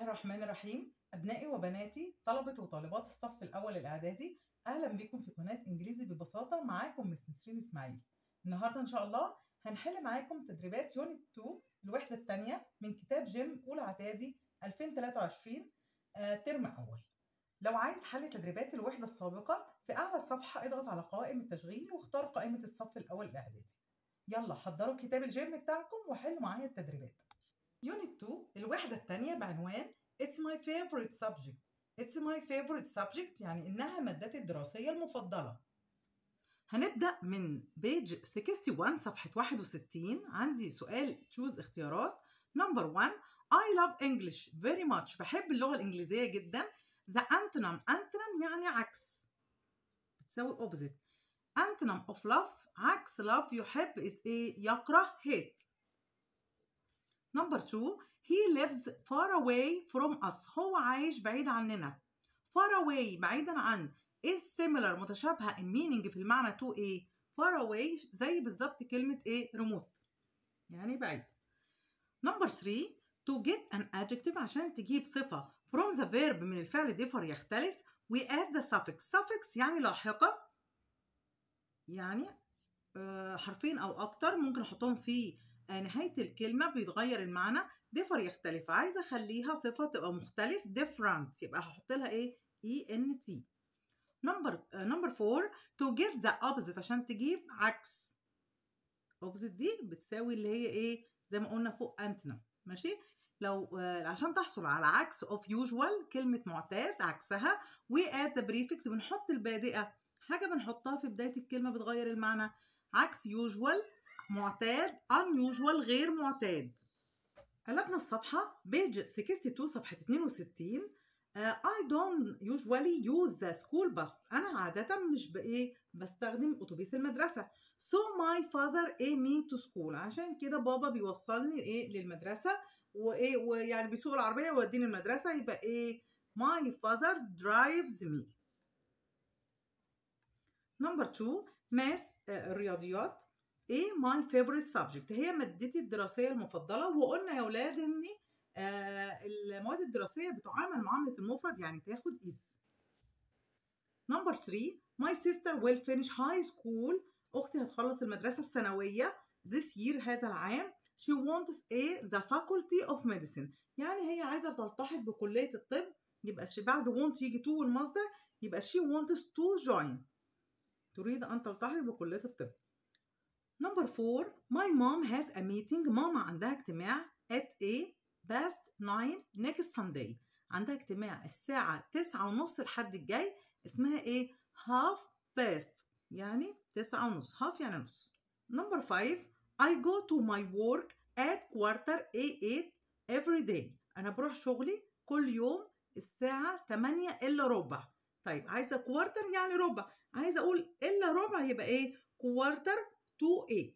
الرحمن الرحيم أبنائي وبناتي طلبة وطالبات الصف الأول الإعدادي أهلا بكم في قناة إنجليزي ببساطة معاكم مس نسرين إسماعيل النهاردة إن شاء الله هنحل معاكم تدريبات يونت 2 الوحدة الثانية من كتاب جيم أولى إعدادي 2023 آه، ترم أول لو عايز حل تدريبات الوحدة السابقة في أعلى الصفحة اضغط على قائمة التشغيل واختار قائمة الصف الأول الإعدادي يلا حضروا كتاب الجيم بتاعكم وحلوا معايا التدريبات يونت 2 الوحدة الثانية بعنوان It's my favorite subject It's my favorite subject يعني إنها مادتي الدراسية المفضلة هنبدأ من بيج 61 صفحة 61 عندي سؤال تشوز اختيارات نمبر 1 I love English very much بحب اللغة الإنجليزية جدا The antonym antonym يعني عكس بتساوي opposite antonym of love عكس love يحب is ايه يكره hate نمبر 2 he lives far away from us هو عايش بعيد عننا far away بعيدا عن is similar متشابهة in meaning في المعنى to ايه far away زي بالظبط كلمة ايه remote يعني بعيد نمبر 3 to get an adjective عشان تجيب صفة from the verb من الفعل differ يختلف we add the suffix suffix يعني لاحقة يعني آه، حرفين أو أكتر ممكن أحطهم في آه، نهاية الكلمة بيتغير المعنى differ يختلف عايزة أخليها صفة تبقى مختلف different يبقى هحط لها إيه ENT نمبر نمبر 4 to get the opposite عشان تجيب عكس opposite دي بتساوي اللي هي إيه زي ما قلنا فوق antonym ماشي لو آه، عشان تحصل على عكس of usual كلمة معتاد عكسها we add the prefix بنحط البادئة حاجة بنحطها في بداية الكلمة بتغير المعنى عكس usual معتاد unusual غير معتاد قلبنا الصفحة بيج 62 صفحة 62 آه، I don't usually use the school bus أنا عادة مش بإيه بستخدم أتوبيس المدرسة so my father a me to school عشان كده بابا بيوصلني إيه للمدرسة وإيه ويعني بيسوق العربية يوديني المدرسة يبقى إيه my father drives me نمبر 2 ماث الرياضيات ايه my favorite subject هي مادتي الدراسية المفضلة وقلنا يا ولاد ان آه المواد الدراسية بتعامل معاملة المفرد يعني تاخد is نمبر 3 my sister will finish high school اختي هتخلص المدرسة الثانوية this year هذا العام she wants a the faculty of medicine يعني هي عايزة تلتحق بكلية الطب يبقى ش- بعد want يجي to المصدر يبقى she wants to join تريد أن تلتحق بكلية الطب نمبر 4 my mom has a meeting ماما عندها اجتماع at a past 9 next Sunday عندها اجتماع الساعة تسعة ونص الحد الجاي اسمها ايه half past يعني تسعة ونص half يعني نص نمبر 5 I go to my work at quarter a 8 every day أنا بروح شغلي كل يوم الساعة 8 إلا ربع طيب عايزة كوارتر يعني ربع عايزة أقول إلا ربع يبقى إيه كوارتر to 8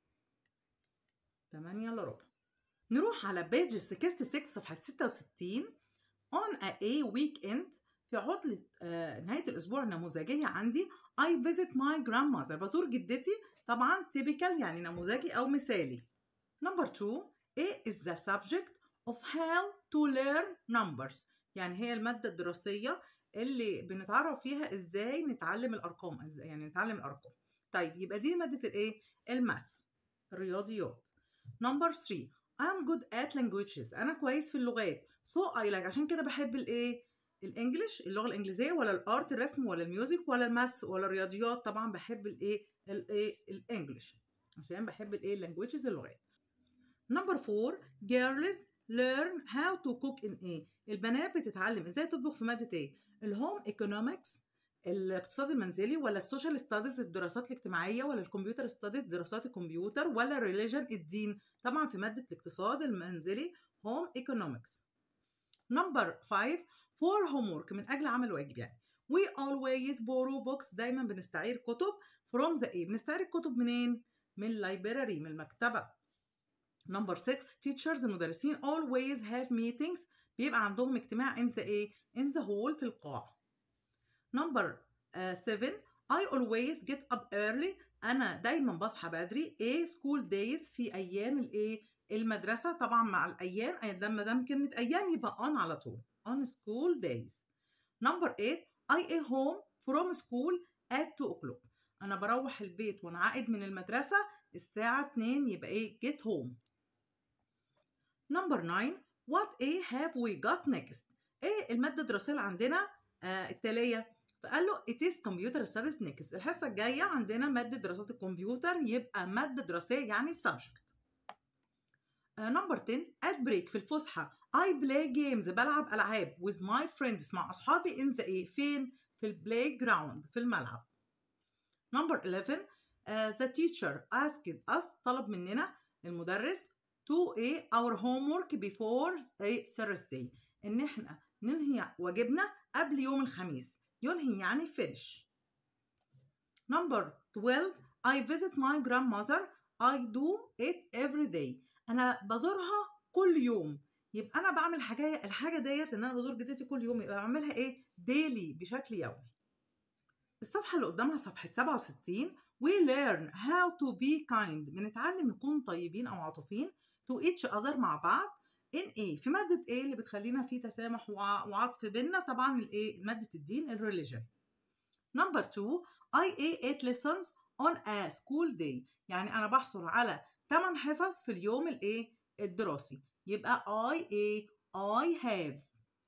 8 إلا ربع نروح على بيج 66 صفحة 66 on a, a weekend في عطلة آه نهاية الأسبوع النموذجية عندي I visit my grandmother بزور جدتي طبعا typical يعني نموذجي أو مثالي number two A is the subject of how to learn numbers يعني هي المادة الدراسية اللي بنتعرف فيها ازاي نتعلم الأرقام ازاي يعني نتعلم الأرقام طيب يبقى دي مادة الايه الماس الرياضيات نمبر 3 I'm good at languages أنا كويس في اللغات so I like عشان كده بحب الايه الانجليش اللغة الإنجليزية ولا الارت الرسم ولا الميوزك ولا الماس ولا الرياضيات طبعا بحب الايه الايه الانجليش عشان بحب الايه اللانجويجز اللغات نمبر 4 girls learn how to cook in ايه البنات بتتعلم ازاي تطبخ في مادة ايه الهوم ايكونومكس الاقتصاد المنزلي ولا السوشيال ستاديز الدراسات الاجتماعيه ولا الكمبيوتر ستاديز دراسات الكمبيوتر ولا الريليجن الدين طبعا في ماده الاقتصاد المنزلي هوم ايكونومكس نمبر 5 فور homework من اجل عمل واجب يعني we always borrow books دايما بنستعير كتب from the ايه بنستعير الكتب منين من اللايبراري من المكتبه نمبر 6 teachers المدرسين always have meetings بيبقى عندهم اجتماع in the ايه in the hall في القاع نمبر 7 I always get up early أنا دايما بصحى بدري A school days في أيام الإيه المدرسة طبعا مع الأيام ده ما دام كلمة أيام يبقى on على طول on school days number 8 I a home from school at 2 o'clock أنا بروح البيت وأنا عائد من المدرسة الساعة 2 يبقى إيه get home number 9 what a have we got next إيه المادة الدراسية اللي عندنا آه التالية فقال له it is computer studies next الحصة الجاية عندنا مادة دراسات الكمبيوتر يبقى مادة دراسية يعني subject نمبر uh, 10 at break في الفسحة I play games بلعب ألعاب with my friends مع أصحابي in the إيه فين في البلاي جراوند في الملعب نمبر 11 uh, the teacher asked us طلب مننا المدرس to a our homework before a Thursday إن إحنا ننهي واجبنا قبل يوم الخميس ينهي يعني finish نمبر 12 I visit my grandmother I do it every day انا بزورها كل يوم يبقى انا بعمل حاجه الحاجه ديت ان انا بزور جدتي كل يوم يبقى بعملها ايه ديلي بشكل يومي الصفحه اللي قدامها صفحه 67 we learn how to be kind بنتعلم نكون طيبين او عاطفين to each other مع بعض in ايه في ماده ايه اللي بتخلينا في تسامح وعطف بينا طبعا الايه ماده الدين الريليجن نمبر 2 I a 8 lessons on a school day يعني انا بحصل على 8 حصص في اليوم الايه الدراسي يبقى I a I have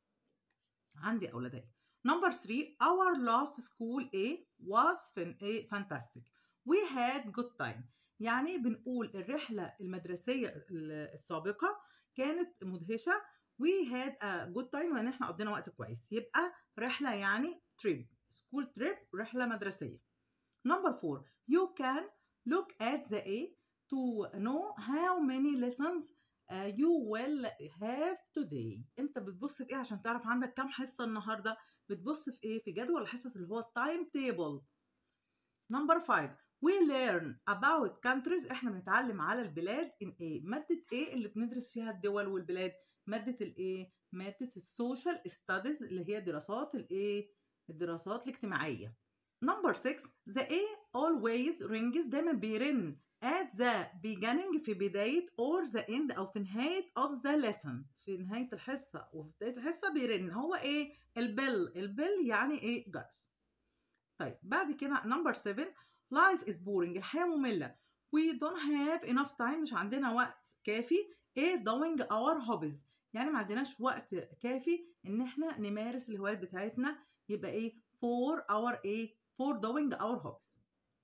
عندي اولادين نمبر 3 our last school A was fantastic we had good time يعني بنقول الرحلة المدرسية السابقة كانت مدهشة we had a good time يعني احنا قضينا وقت كويس يبقى رحلة يعني trip school trip رحلة مدرسية نمبر 4 you can look at the A to know how many lessons uh, you will have today انت بتبص في ايه عشان تعرف عندك كام حصه النهارده بتبص في ايه في جدول الحصص اللي هو التايم تيبل نمبر 5 we learn about countries احنا بنتعلم على البلاد in ايه ماده ايه اللي بندرس فيها الدول والبلاد ماده الايه ماده السوشيال ستاديز اللي هي دراسات الايه الدراسات الاجتماعيه نمبر 6 the A always rings دايما بيرن at the beginning في بداية or the end أو في نهاية of the lesson في نهاية الحصة وفي بداية الحصة بيرن هو إيه؟ البل البل يعني إيه؟ جرس طيب بعد كده number 7 life is boring الحياة مملة we don't have enough time مش عندنا وقت كافي إيه doing our hobbies يعني ما عندناش وقت كافي إن إحنا نمارس الهوايات بتاعتنا يبقى إيه for our إيه for doing our hobbies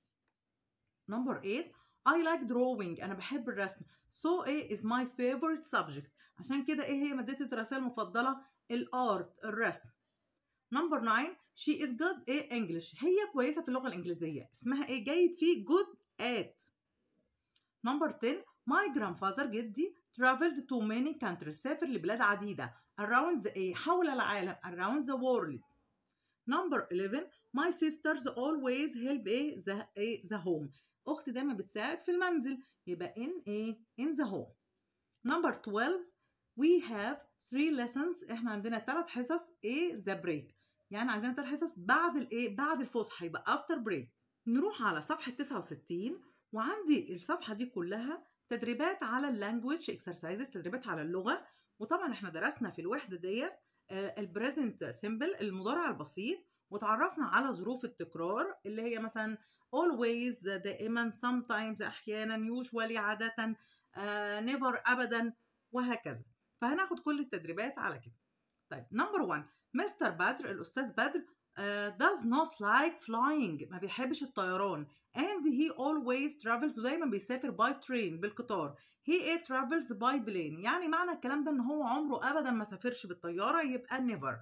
number 8 I like drawing أنا بحب الرسم so A is my favorite subject عشان كده إيه هي مادتي الدراسية المفضلة الارت الرسم number 9 she is good A English هي كويسة في اللغة الإنجليزية اسمها إيه جيد فيه good at number 10 my grandfather جدي traveled to many countries سافر لبلاد عديدة around the A حول العالم around the world number 11 my sisters always help A the, A the home اختي دايما بتساعد في المنزل يبقى in ايه in the home number 12 we have three lessons احنا عندنا ثلاث حصص A the break يعني عندنا ثلاث حصص بعد الايه بعد الفسحه يبقى after break نروح على صفحه 69 وعندي الصفحه دي كلها تدريبات على اللانجوج اكسرسايزز تدريبات على اللغه وطبعا احنا درسنا في الوحده ديت البريزنت سيمبل المضارع البسيط وتعرفنا على ظروف التكرار اللي هي مثلا always دائما sometimes احيانا usually عاده uh, never ابدا وهكذا فهناخد كل التدريبات على كده طيب نمبر 1 مستر بدر الاستاذ بدر uh, does not like flying ما بيحبش الطيران and he always travels ودايما بيسافر by train بالقطار he travels by plane يعني معنى الكلام ده ان هو عمره ابدا ما سافرش بالطياره يبقى never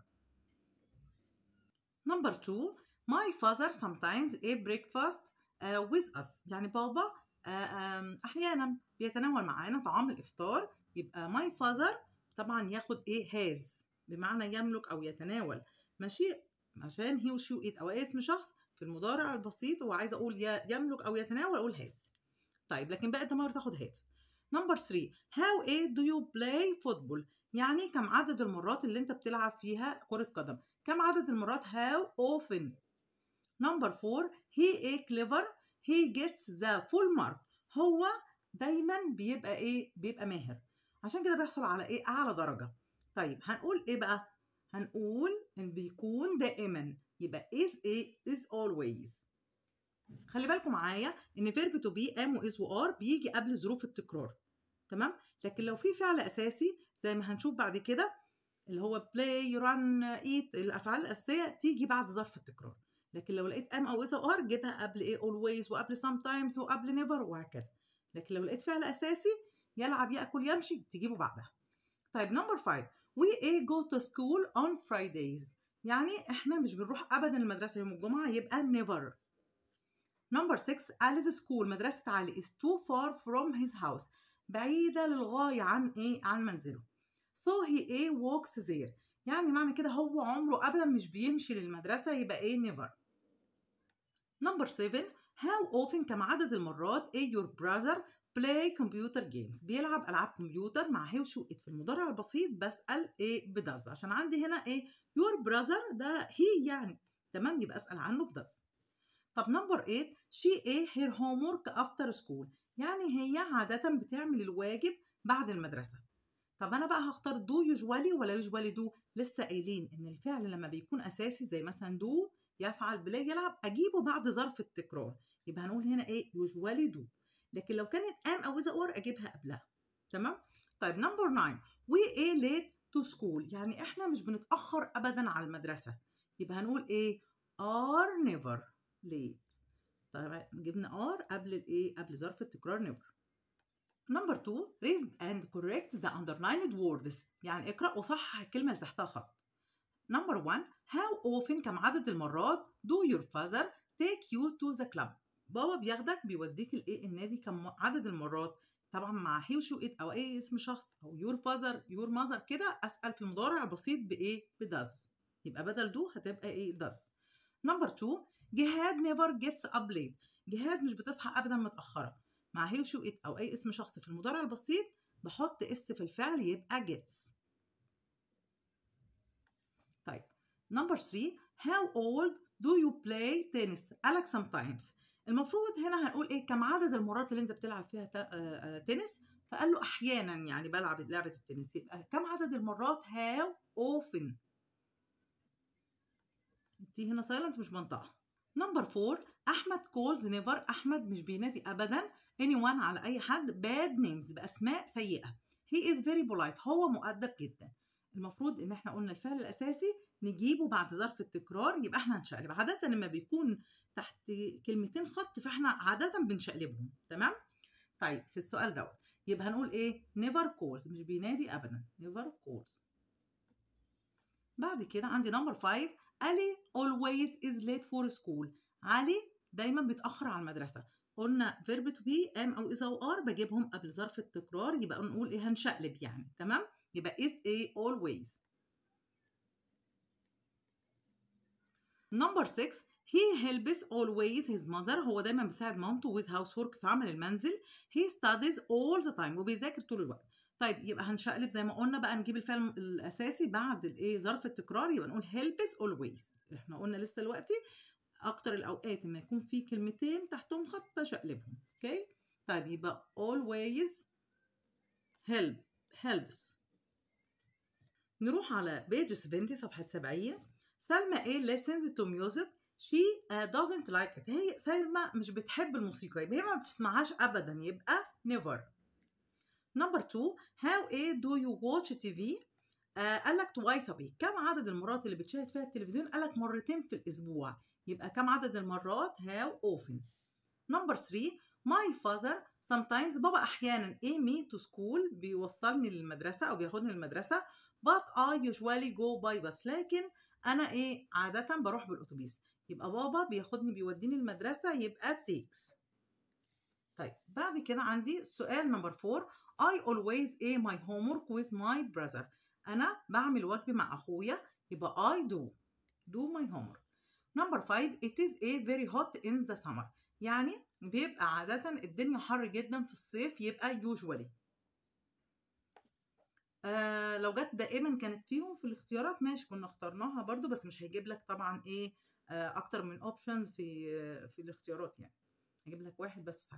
نمبر 2 my father sometimes eat breakfast uh, with us يعني بابا uh, um, احيانا بيتناول معانا طعام الافطار يبقى my father طبعا ياخد ايه has بمعنى يملك او يتناول ماشي عشان he وشي ايت او اسم شخص في المضارع البسيط وعايز اقول يملك او يتناول اقول has طيب لكن باقي الضمائر تاخد have نمبر 3 how a do you play football يعني كم عدد المرات اللي انت بتلعب فيها كرة قدم كم عدد المرات how often نمبر 4 he a clever he gets the full mark هو دايما بيبقى ايه بيبقى ماهر عشان كده بيحصل على ايه اعلى درجه طيب هنقول ايه بقى هنقول ان بيكون دائما يبقى is ايه is always خلي بالكم معايا ان فيرب تو بي ام واز وار بيجي قبل ظروف التكرار تمام لكن لو في فعل اساسي زي ما هنشوف بعد كده اللي هو play run eat الافعال الاساسيه تيجي بعد ظرف التكرار لكن لو لقيت ام او اس او ار جيبها قبل ايه always وقبل sometimes وقبل never وهكذا لكن لو لقيت فعل اساسي يلعب ياكل يمشي تجيبه بعدها طيب نمبر 5 we a go to school on Fridays يعني احنا مش بنروح ابدا المدرسه يوم الجمعه يبقى never نمبر 6 Alice's school مدرسة علي is too far from his house بعيدة للغاية عن ايه عن منزله so he a walks there يعني معنى كده هو عمره ابدا مش بيمشي للمدرسة يبقى ايه never نمبر 7 how often كم عدد المرات a your brother play computer games بيلعب العاب كمبيوتر مع هي وشو في المضارع البسيط بسال ايه بدز عشان عندي هنا ايه your brother ده هي يعني تمام يبقى اسال عنه بدز طب نمبر 8 she a her homework after school يعني هي عادة بتعمل الواجب بعد المدرسة طب أنا بقى هختار دو يوجوالي ولا يوجوالي دو لسه قايلين إن الفعل لما بيكون أساسي زي مثلا دو يفعل بلاي يلعب أجيبه بعد ظرف التكرار يبقى هنقول هنا إيه يوجوالي دو لكن لو كانت ام أو إذا اور أجيبها قبلها تمام طيب نمبر 9 we a late to school يعني إحنا مش بنتأخر أبدا على المدرسة يبقى هنقول إيه are never late طبعا جبنا ار قبل الايه قبل ظرف التكرار نيفر نمبر 2 read and correct the underlined words يعني اقرا وصحح الكلمه اللي تحتها خط نمبر 1 how often كم عدد المرات do your father take you to the club بابا بياخدك بيوديك الايه النادي كم عدد المرات طبعا مع هي وشو ات او اي اسم شخص او your father your mother كده اسال في المضارع البسيط بايه بداز يبقى بدل دو هتبقى ايه داز نمبر 2 جهاد never gets up late جهاد مش بتصحى ابدا متاخره مع هي وشو ات او اي اسم شخص في المضارع البسيط بحط اس في الفعل يبقى gets طيب نمبر 3 how old do you play tennis قالك sometimes المفروض هنا هنقول ايه كم عدد المرات اللي انت بتلعب فيها تنس فقال له احيانا يعني بلعب لعبه التنس يبقى كم عدد المرات how often دي هنا سايلنت مش منطقه نمبر 4 احمد كولز نيفر احمد مش بينادي ابدا anyone على اي حد bad names باسماء سيئه he is very polite هو مؤدب جدا المفروض ان احنا قلنا الفعل الاساسي نجيبه بعد ظرف التكرار يبقى احنا هنشقلب عاده لما بيكون تحت كلمتين خط فاحنا عاده بنشقلبهم تمام طيب في السؤال دوت يبقى هنقول ايه never calls مش بينادي ابدا never calls بعد كده عندي نمبر 5 علي always is late for school علي دايما بيتأخر على المدرسة قلنا verb to be am أو is أو are بجيبهم قبل ظرف التكرار يبقى نقول إيه هنشقلب يعني تمام يبقى is a always number 6 he helps always his mother هو دايما بيساعد مامته with housework في عمل المنزل he studies all the time وبيذاكر طول الوقت طيب يبقى هنشقلب زي ما قلنا بقى نجيب الفعل الاساسي بعد الايه ظرف التكرار يبقى نقول helps always احنا قلنا لسه دلوقتي اكتر الاوقات لما يكون في كلمتين تحتهم خط بشقلبهم اوكي طيب يبقى always help helps نروح على بيج 70 صفحة 70 سلمى ايه listens to music she uh, doesn't like it هي سلمى مش بتحب الموسيقى يبقى هي ما بتسمعهاش ابدا يبقى never نمبر 2 how a do you watch TV آه قال لك twice a week كم عدد المرات اللي بتشاهد فيها التلفزيون قال لك مرتين في الاسبوع يبقى كم عدد المرات how often نمبر 3 my father sometimes بابا احيانا ايه me to school بيوصلني للمدرسه او بياخدني للمدرسه but I usually go by bus لكن انا ايه عاده بروح بالاتوبيس يبقى بابا بياخدني بيوديني المدرسه يبقى takes طيب بعد كده عندي سؤال نمبر 4 I always a my homework with my brother أنا بعمل واجبي مع أخويا يبقى I do do my homework number 5 it is a very hot in the summer يعني بيبقى عادة الدنيا حر جدا في الصيف يبقى usually آه لو جت دائما كانت فيهم في الاختيارات ماشي كنا اخترناها برضو بس مش هيجيب لك طبعا ايه آه اكتر من اوبشن في آه في الاختيارات يعني هجيب لك واحد بس صحيح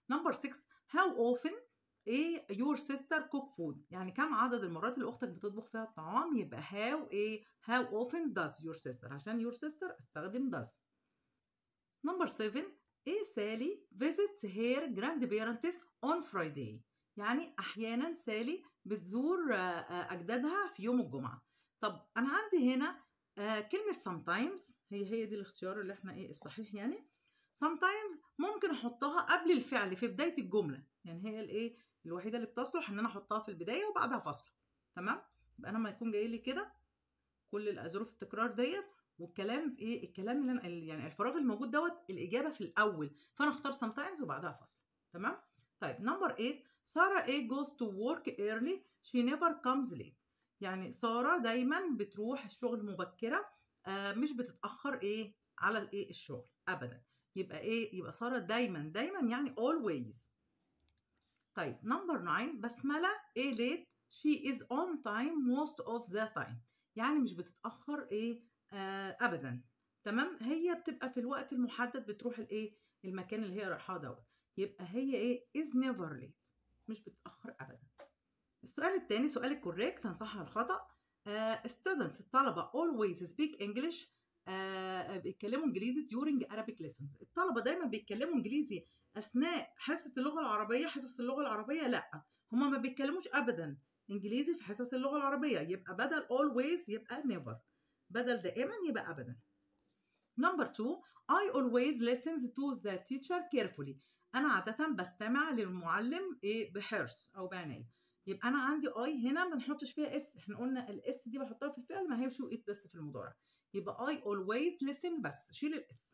نمبر 6 how often ايه your sister cook food يعني كم عدد المرات اللي اختك بتطبخ فيها الطعام يبقى how ايه how often does your sister عشان your sister استخدم does نمبر 7 ايه سالي visits her grandparents on Friday يعني احيانا سالي بتزور اجدادها في يوم الجمعه طب انا عندي هنا كلمه sometimes هي هي دي الاختيار اللي احنا ايه الصحيح يعني sometimes ممكن احطها قبل الفعل في بدايه الجمله يعني هي الايه الوحيده اللي بتصلح ان انا احطها في البدايه وبعدها فاصله تمام يبقى انا لما يكون جاي لي كده كل ظروف التكرار ديت والكلام ايه الكلام اللي انا يعني الفراغ الموجود دوت الاجابه في الاول فانا اختار sometimes وبعدها فاصله تمام طيب نمبر 8 ساره ايه goes to work early she never comes late يعني ساره دايما بتروح الشغل مبكره آه مش بتتاخر ايه على الايه الشغل ابدا يبقى ايه يبقى ساره دايما دايما يعني always طيب نمبر 9 بسمله ايه late she is on time most of the time يعني مش بتتاخر ايه آه ابدا تمام هي بتبقى في الوقت المحدد بتروح الايه المكان اللي هي رايحاه دوت يبقى هي ايه is never late مش بتتاخر ابدا السؤال الثاني سؤال الكوريكت هنصحح الخطا uh, students الطلبه always speak English uh, بيتكلموا انجليزي during Arabic lessons الطلبه دايما بيتكلموا انجليزي اثناء حصه اللغه العربيه حصص اللغه العربيه لا هما ما بيتكلموش ابدا انجليزي في حصص اللغه العربيه يبقى بدل always يبقى never بدل دائما يبقى ابدا نمبر 2 I always listen to the teacher carefully انا عاده بستمع للمعلم ايه بحرص او بعنايه يبقى انا عندي اي هنا ما نحطش فيها اس احنا قلنا الاس دي بحطها في الفعل ما هي شو ات بس في المضارع يبقى I always listen بس شيل الاس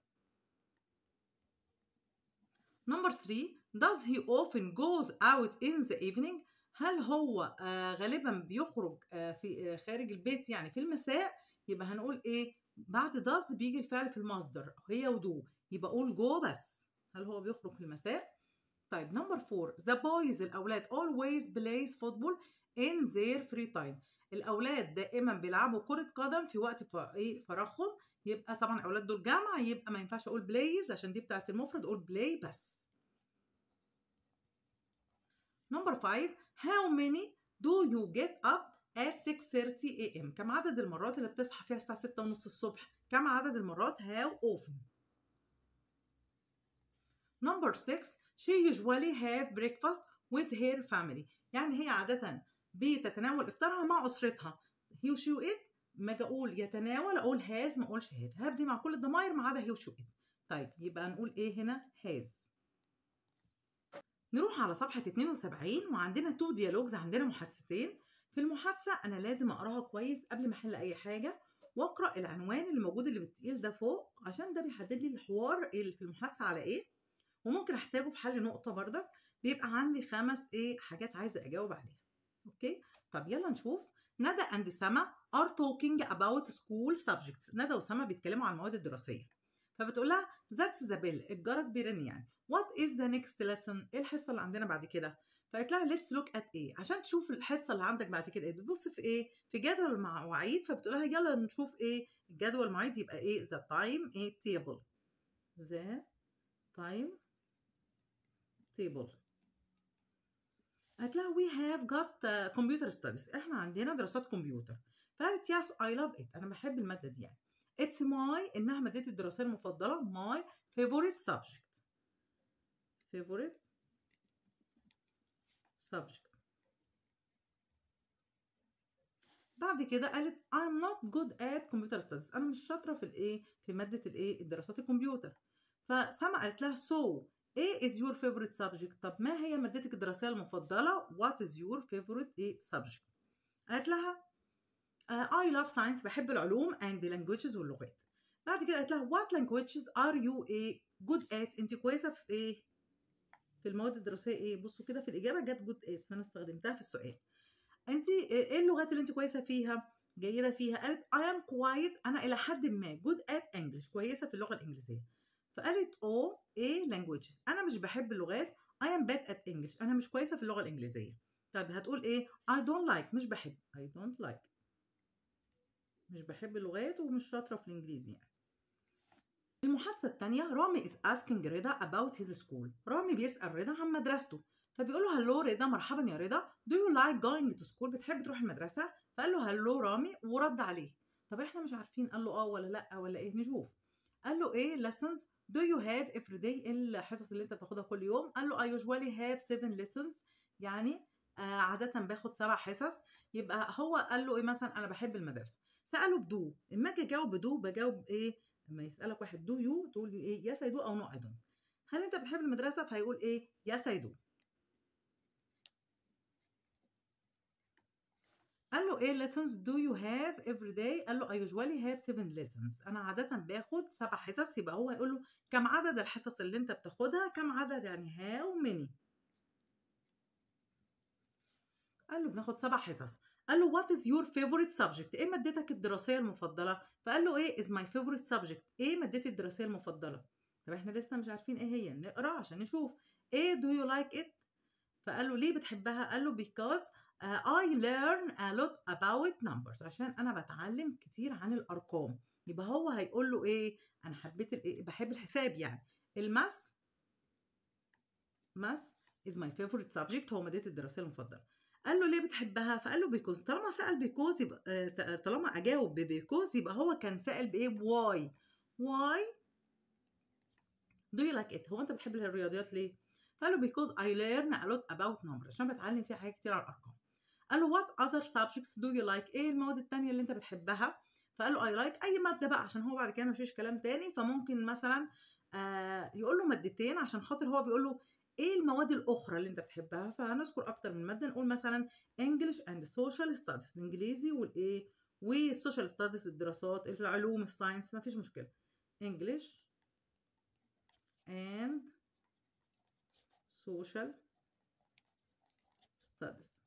نمبر 3 does he often goes out in the evening هل هو آه غالبا بيخرج آه في آه خارج البيت يعني في المساء يبقى هنقول ايه بعد does بيجي الفعل في المصدر هي ودو يبقى اقول جو بس هل هو بيخرج في المساء طيب نمبر 4 the boys الاولاد always plays football in their free time الاولاد دائما بيلعبوا كره قدم في وقت ايه فراغهم يبقى طبعا الاولاد دول جمع يبقى ما ينفعش اقول بلايز عشان دي بتاعت المفرد اقول بلاي بس نمبر 5 how many do you get up at 6:30 am كم عدد المرات اللي بتصحى فيها الساعه 6 ونص الصبح كم عدد المرات how often نمبر 6 she usually have breakfast with her family يعني هي عادة بتتناول إفطارها مع أسرتها he وشي وإت ما أجي أقول يتناول أقول has ما أقولش have have دي مع كل الضمائر ما عدا هي وشي وإت طيب يبقى نقول إيه هنا has نروح على صفحة 72 وعندنا تو ديالوجز عندنا محادثتين في المحادثة أنا لازم أقراها كويس قبل ما أحل أي حاجة وأقرأ العنوان اللي موجود اللي بالتقيل ده فوق عشان ده بيحدد لي الحوار اللي في المحادثة على إيه وممكن احتاجه في حل نقطه بردك بيبقى عندي خمس ايه حاجات عايزه اجاوب عليها اوكي طب يلا نشوف ندى اند سما are talking about school subjects ندى وسما بيتكلموا عن المواد الدراسيه فبتقول لها ذاتس ذا بيل الجرس بيرن يعني وات از ذا نيكست ليسون ايه الحصه اللي عندنا بعد كده فقالت لها ليتس لوك ات ايه عشان تشوف الحصه اللي عندك بعد كده ايه بتبص في ايه في جدول المواعيد فبتقول لها يلا نشوف ايه الجدول المواعيد يبقى ايه ذا تايم ايه تيبل ذا تايم table قالت لها we have got uh, computer studies احنا عندنا دراسات كمبيوتر فقالت yes I love it انا بحب المادة دي يعني it's my انها مادتي الدراسية المفضلة my favorite subject favorite subject بعد كده قالت I'm not good at computer studies انا مش شاطرة في الايه في مادة الايه الدراسات الكمبيوتر فسما قالت لها so ايه is your favorite subject طب ما هي مادتك الدراسيه المفضله what is your favorite ايه subject قالت لها uh, I love science بحب العلوم and the languages واللغات بعد كده قالت لها what languages are you ايه good at انت كويسه في ايه في المواد الدراسيه ايه بصوا كده في الاجابه جت good at فانا استخدمتها في السؤال انت ايه اللغات اللي انت كويسه فيها جيده فيها قالت I am quite انا الى حد ما good at English كويسه في اللغه الانجليزيه فقالت او ايه languages انا مش بحب اللغات I am bad at English انا مش كويسه في اللغه الانجليزيه طيب هتقول ايه I don't like مش بحب I don't like مش بحب اللغات ومش شاطره في الانجليزي يعني المحادثة التانية رامي is asking رضا about his school رامي بيسأل رضا عن مدرسته فبيقول له هلو رضا مرحبا يا رضا do you like going to school بتحب تروح المدرسة فقال له هلو رامي ورد عليه طب احنا مش عارفين قال له اه ولا لا ولا ايه نشوف قال له ايه lessons do you have every day ايه الحصص اللي انت بتاخدها كل يوم قال له I usually have seven lessons يعني آه عادة باخد سبع حصص يبقى هو قال له ايه مثلا انا بحب المدرسة سأله بدو اما اجي اجاوب بدو بجاوب ايه لما يسألك واحد دو يو تقول لي ايه يس اي دو او نو اي دونت هل انت بتحب المدرسة فهيقول ايه يس اي دو قال له ايه lessons do you have every day قال له I usually have seven lessons انا عادة باخد سبع حصص يبقى هو هيقول له كم عدد الحصص اللي انت بتاخدها كم عدد يعني how many قال له بناخد سبع حصص قال له what is your favorite subject ايه مادتك الدراسية المفضلة فقال له ايه is my favorite subject ايه مادتي الدراسية المفضلة طب احنا لسه مش عارفين ايه هي نقرا عشان نشوف ايه do you like it فقال له ليه بتحبها قال له because uh, I learn a lot about numbers عشان انا بتعلم كتير عن الارقام يبقى هو هيقول له ايه انا حبيت الايه بحب الحساب يعني الماس ماس is my favorite subject هو مادتي الدراسيه المفضله قال له ليه بتحبها فقال له بيكوز طالما سال بيكوز يبقى آه طالما اجاوب ببيكوز يبقى هو كان سال بايه بواي واي do you like it هو انت بتحب الرياضيات ليه فقال له because I learn a lot about numbers عشان بتعلم فيها حاجات كتير عن الارقام قال له what other subjects do you like ايه المواد التانية اللي انت بتحبها فقال له I like اي مادة بقى عشان هو بعد كده مفيش كلام تاني فممكن مثلا آه يقول له مادتين عشان خاطر هو بيقول له ايه المواد الاخرى اللي انت بتحبها فهنذكر اكتر من ماده نقول مثلا English and Social Studies الانجليزي والايه والسوشيال ستاديز الدراسات العلوم الساينس مفيش مشكله English and social studies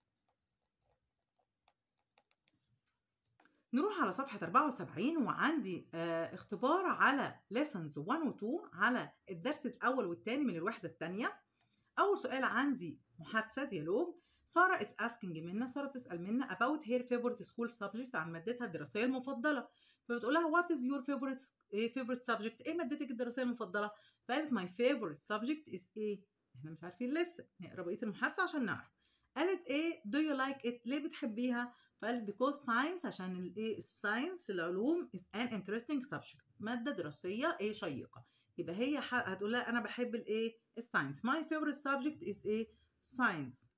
نروح على صفحة 74 وعندي آه اختبار على lessons 1 و 2 على الدرس الأول والثاني من الوحدة الثانية أول سؤال عندي محادثة ديالوج سارة is asking منا سارة بتسأل منا about her favorite school subject عن مادتها الدراسية المفضلة فبتقول لها what is your favorite favorite subject ايه مادتك الدراسية المفضلة فقالت my favorite subject is ايه احنا مش عارفين لسه نقرا بقية المحادثة عشان نعرف قالت ايه do you like it ليه بتحبيها فقالت because science عشان الايه الساينس العلوم is an interesting subject مادة دراسية ايه شيقة يبقى هي هتقول لها انا بحب الايه الساينس my favorite subject is ايه science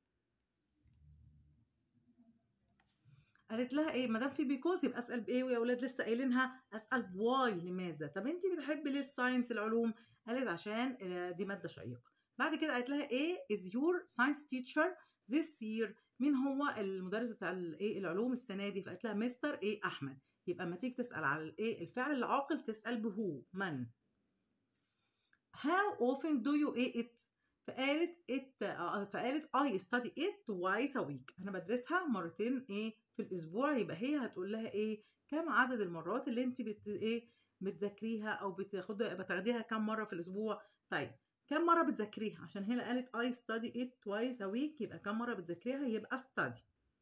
قالت لها ايه ما دام في بيكوز يبقى اسال بايه ويا اولاد لسه قايلينها اسال بواي لماذا طب انت بتحبي ليه الساينس العلوم قالت عشان دي ماده شيقه بعد كده قالت لها ايه is your science teacher this year مين هو المدرس بتاع الايه العلوم السنه دي فقالت لها مستر ايه احمد يبقى اما تيجي تسال على الايه الفعل العاقل تسال بهو من how often do you eat it فقالت it فقالت I study it twice a week انا بدرسها مرتين ايه في الاسبوع يبقى هي هتقول لها ايه كم عدد المرات اللي انت بت ايه بتذاكريها او بتاخدها بتاخديها كم مره في الاسبوع طيب كم مره بتذاكريها عشان هنا قالت I study it twice a week يبقى كم مره بتذاكريها يبقى study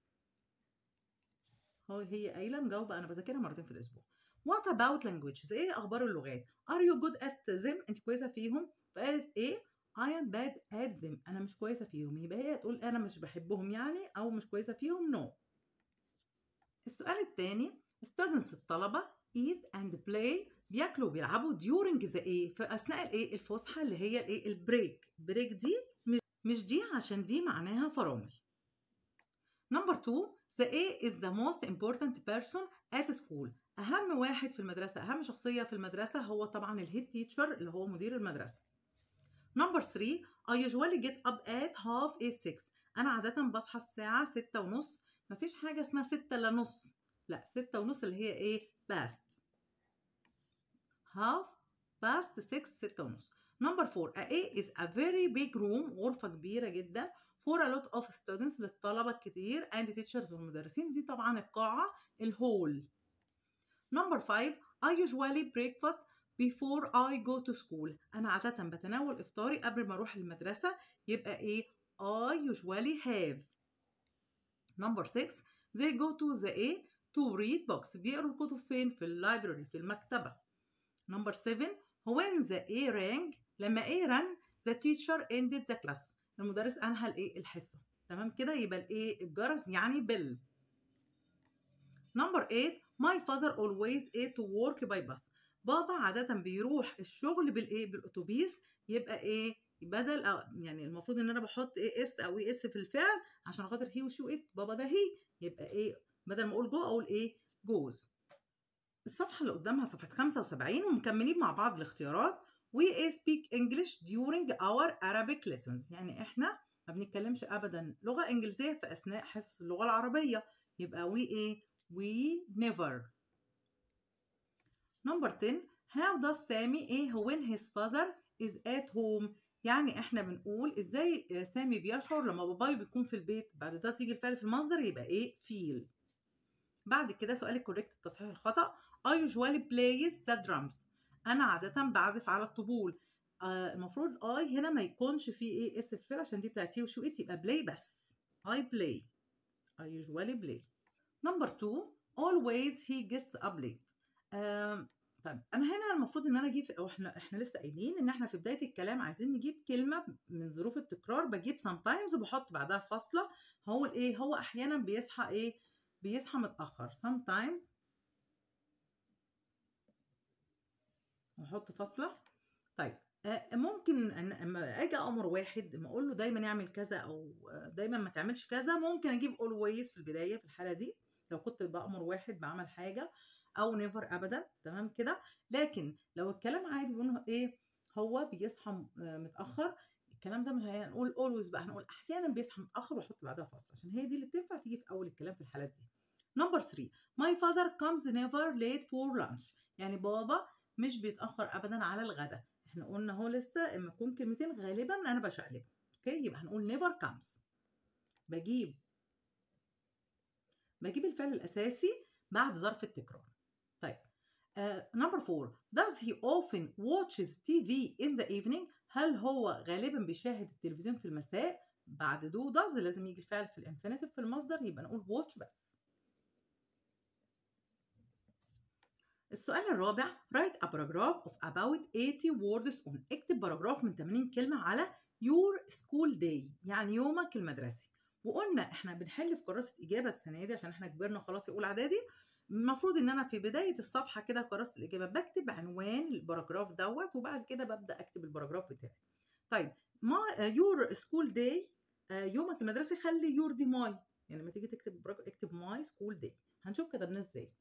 هو هي قايله مجاوبه انا بذاكرها مرتين في الاسبوع What about languages ايه اخبار اللغات Are you good at them انت كويسه فيهم فقالت ايه I am bad at them انا مش كويسه فيهم يبقى هي تقول انا مش بحبهم يعني او مش كويسه فيهم no السؤال الثاني students الطلبة eat and play بياكلوا وبيلعبوا during the ايه في اثناء الايه الفسحة اللي هي الايه البريك بريك دي مش دي عشان دي معناها فرامل نمبر 2 the A is the most important person at school أهم واحد في المدرسة أهم شخصية في المدرسة هو طبعا الهيد تيتشر اللي هو مدير المدرسة نمبر 3 I usually get up at half a 6 أنا عادة بصحى الساعة 6 ونص مفيش حاجة اسمها ستة إلا نص لا ستة ونص اللي هي إيه past half past six ستة ونص number four a A is a very big room غرفة كبيرة جدا for a lot of students للطلبة الكتير and teachers والمدرسين دي طبعا القاعة الهول number five I usually breakfast before I go to school أنا عادة بتناول إفطاري قبل ما أروح المدرسة يبقى إيه I usually have Number 6 they go to the A to read books بيقروا الكتب فين في اللايبراري في المكتبة نمبر 7 when the A rang لما A rang the teacher ended the class المدرس انهى الايه الحصه تمام كده يبقى الايه الجرس يعني بل نمبر 8 my father always ate to work by bus بابا عادة بيروح الشغل بالايه بالاتوبيس يبقى ايه بدل أو يعني المفروض ان انا بحط ايه اس او اي اس في الفعل عشان خاطر هي وشي وات بابا ده هي يبقى ايه بدل ما اقول جو اقول ايه جوز الصفحة اللي قدامها صفحة 75 ومكملين مع بعض الاختيارات we speak English during our Arabic lessons يعني احنا ما بنتكلمش ابدا لغة انجليزية في اثناء حصص اللغة العربية يبقى we ايه we never number 10 how does Sammy ايه when his father is at home يعني احنا بنقول ازاي سامي بيشعر لما باباي بيكون في البيت بعد ده تيجي الفعل في المصدر يبقى ايه feel بعد كده سؤال الكوريكت التصحيح الخطأ I usually plays the drums أنا عادة بعزف على الطبول آه المفروض I هنا ما يكونش فيه إيه اس في الفعل عشان دي بتاعتي وشو إت يبقى play بس I play I usually play number two always he gets up late آه طيب انا هنا المفروض ان انا اجيب او احنا احنا لسه قايلين ان احنا في بدايه الكلام عايزين نجيب كلمه من ظروف التكرار بجيب sometimes وبحط بعدها فاصله هو ايه هو احيانا بيصحى ايه بيصحى متاخر sometimes واحط فاصله طيب ممكن ان اما اجي امر واحد ما اقول له دايما يعمل كذا او دايما ما تعملش كذا ممكن اجيب always في البدايه في الحاله دي لو كنت بامر واحد بعمل حاجه او نيفر ابدا تمام كده لكن لو الكلام عادي بيقول ايه هو بيصحى متاخر الكلام ده مش هنقول always بقى هنقول احيانا بيصحى متاخر واحط بعدها فاصله عشان هي دي اللي بتنفع تيجي في اول الكلام في الحالات دي نمبر 3 my father comes never late for lunch يعني بابا مش بيتاخر ابدا على الغداء احنا قلنا هو لسه اما يكون كلمتين غالبا انا بشقلبها اوكي يبقى هنقول never comes بجيب بجيب الفعل الاساسي بعد ظرف التكرار طيب نمبر uh, 4 does he often watches TV in the evening هل هو غالبا بيشاهد التلفزيون في المساء بعد do does لازم يجي الفعل في الانفينيتيف في المصدر يبقى نقول watch بس السؤال الرابع write a paragraph of about 80 words on اكتب باراجراف من 80 كلمة على your school day يعني يومك المدرسي وقلنا احنا بنحل في كراسة إجابة السنة دي عشان احنا كبرنا خلاص يقول إعدادي المفروض ان انا في بدايه الصفحه كده كراسه الاجابه بكتب عنوان الباراجراف دوت وبعد كده ببدا اكتب الباراجراف بتاعي طيب ما يور سكول داي يومك المدرسي خلي يور دي ماي يعني لما تيجي تكتب اكتب ماي سكول داي هنشوف كتبناه ازاي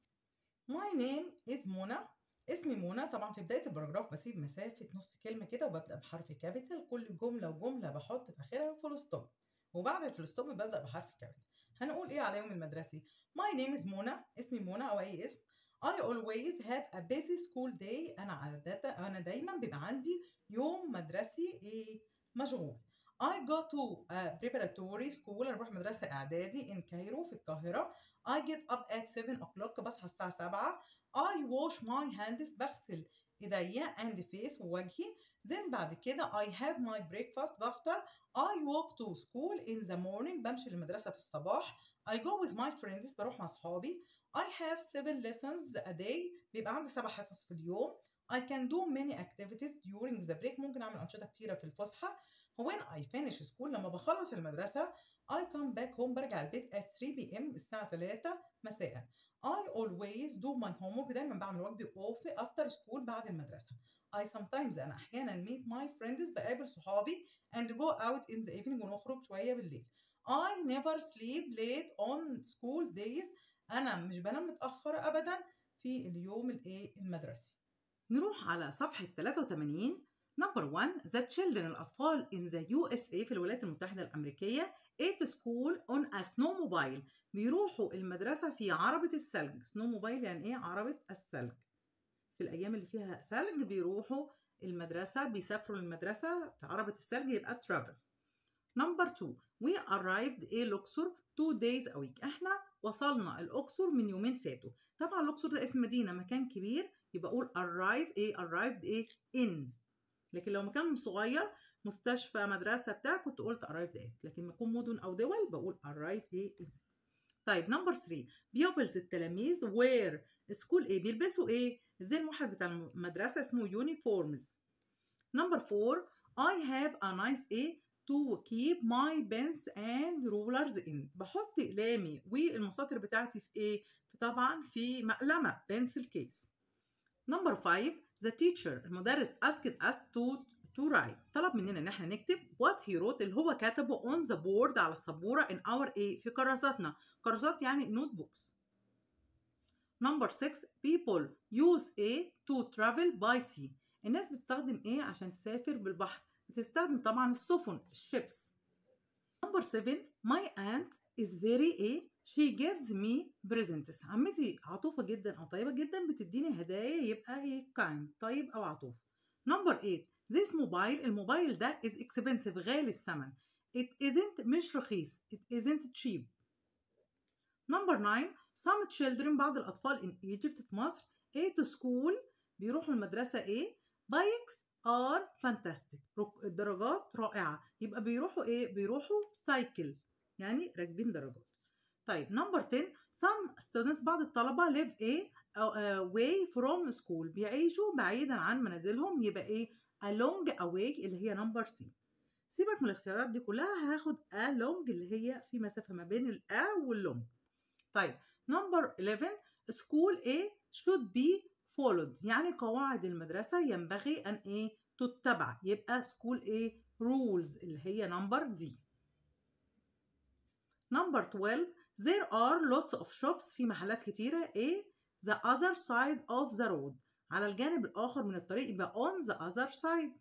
ماي نيم از منى اسمي منى طبعا في بدايه الباراجراف بسيب مسافه نص كلمه كده وببدا بحرف كابيتال كل جمله وجمله بحط في اخرها فول ستوب وبعد الفول ستوب ببدا بحرف كابيتال هنقول ايه على يوم المدرسي My name is منى اسمي منى او اي اسم I always have a busy school day انا عادة انا دايما بيبقى عندي يوم مدرسي ايه مشغول I go to a preparatory school انا بروح مدرسة اعدادي in كايرو في القاهرة I get up at 7 o'clock بصحى الساعة 7 I wash my hands بغسل ايديا and face ووجهي then بعد كده I have my breakfast بفطر I walk to school in the morning بمشي للمدرسة في الصباح I go with my friends بروح مع صحابي I have seven lessons a day بيبقى عندي سبع حصص في اليوم I can do many activities during the break ممكن أعمل أنشطة كتيرة في الفسحة when I finish school لما بخلص المدرسة I come back home برجع البيت at 3 p.m. الساعة 3 مساء I always do my homework دايما بعمل واجبي off after school بعد المدرسة I sometimes أنا أحيانا meet my friends بقابل صحابي and go out in the evening ونخرج شوية بالليل I never sleep late on school days أنا مش بنام متأخر أبدا في اليوم الإيه المدرسي نروح على صفحة 83 نمبر 1 The children الأطفال in the USA في الولايات المتحدة الأمريكية at school on a snowmobile بيروحوا المدرسة في عربة الثلج snowmobile يعني إيه عربة الثلج في الأيام اللي فيها ثلج بيروحوا المدرسة بيسافروا المدرسة في عربة الثلج يبقى travel نمبر 2 we arrived a الأقصر two days a week احنا وصلنا الأقصر من يومين فاتوا طبعا الأقصر ده اسم مدينة مكان كبير يبقى أقول arrive ايه arrived ايه in لكن لو مكان صغير مستشفى مدرسة بتاع كنت قلت arrived ايه لكن ما يكون مدن أو دول بقول arrived ايه in طيب نمبر 3 pupils التلاميذ wear سكول ايه بيلبسوا ايه زي الموحد بتاع المدرسة اسمه uniforms نمبر 4 I have a nice A to keep my pens and rulers in بحط اقلامي والمساطر بتاعتي في ايه طبعا في مقلمة pencil case نمبر 5 the teacher المدرس asked us to to write طلب مننا ان احنا نكتب what he wrote اللي هو كتبه on the board على السبورة in our A في كراساتنا كراسات يعني نوت بوكس نمبر 6 people use A to travel by sea الناس بتستخدم ايه عشان تسافر بالبحر بتستخدم طبعا السفن الشيبس نمبر 7 my aunt is very a she gives me presents عمتي عطوفة جدا أو طيبة جدا بتديني هدايا يبقى ايه kind طيب أو عطوف نمبر 8 this mobile الموبايل ده is expensive غالي الثمن it isn't مش رخيص it isn't cheap نمبر 9 some children بعض الأطفال in Egypt في مصر A to school بيروحوا المدرسة A bikes are fantastic الدرجات رائعة يبقى بيروحوا ايه بيروحوا سايكل يعني راكبين درجات طيب نمبر 10 some students بعض الطلبة live a away from school بيعيشوا بعيدا عن منازلهم يبقى ايه along away اللي هي نمبر سي سيبك من الاختيارات دي كلها هاخد along اللي هي في مسافة ما بين الأ واللونج طيب نمبر 11 school A should be followed يعني قواعد المدرسة ينبغي أن إيه تتبع يبقى school A rules اللي هي نمبر دي نمبر 12 there are lots of shops في محلات كتيرة A the other side of the road على الجانب الآخر من الطريق يبقى on the other side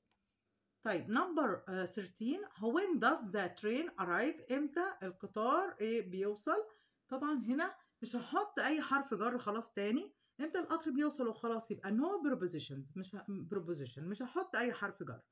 طيب نمبر 13 when does the train arrive امتى القطار ايه بيوصل طبعا هنا مش هحط اي حرف جر خلاص تاني امتى القطر بيوصل وخلاص يبقى no prepositions مش ه... preposition مش هحط اي حرف جر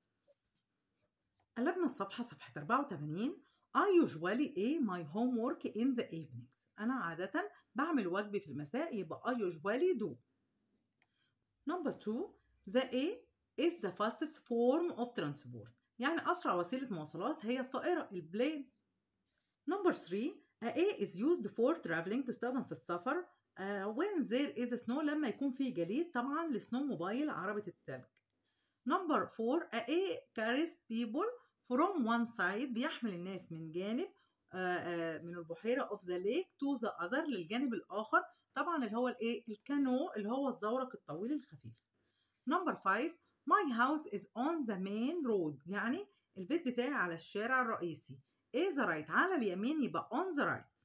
قلبنا الصفحة صفحة 84 I usually a my homework in the evenings أنا عادة بعمل واجبي في المساء يبقى I usually do Number two the A is the fastest form of transport يعني أسرع وسيلة مواصلات هي الطائرة البلين Number three a A is used for traveling بتستخدم في السفر uh, when there is snow لما يكون في جليد طبعا السنو موبايل عربة التلج Number four a A carries people from one side بيحمل الناس من جانب uh, uh, من البحيرة of the lake to the other للجانب الآخر طبعا اللي هو الايه الكانو اللي هو الزورق الطويل الخفيف نمبر 5 my house is on the main road يعني البيت بتاعي على الشارع الرئيسي ايه the right على اليمين يبقى on the right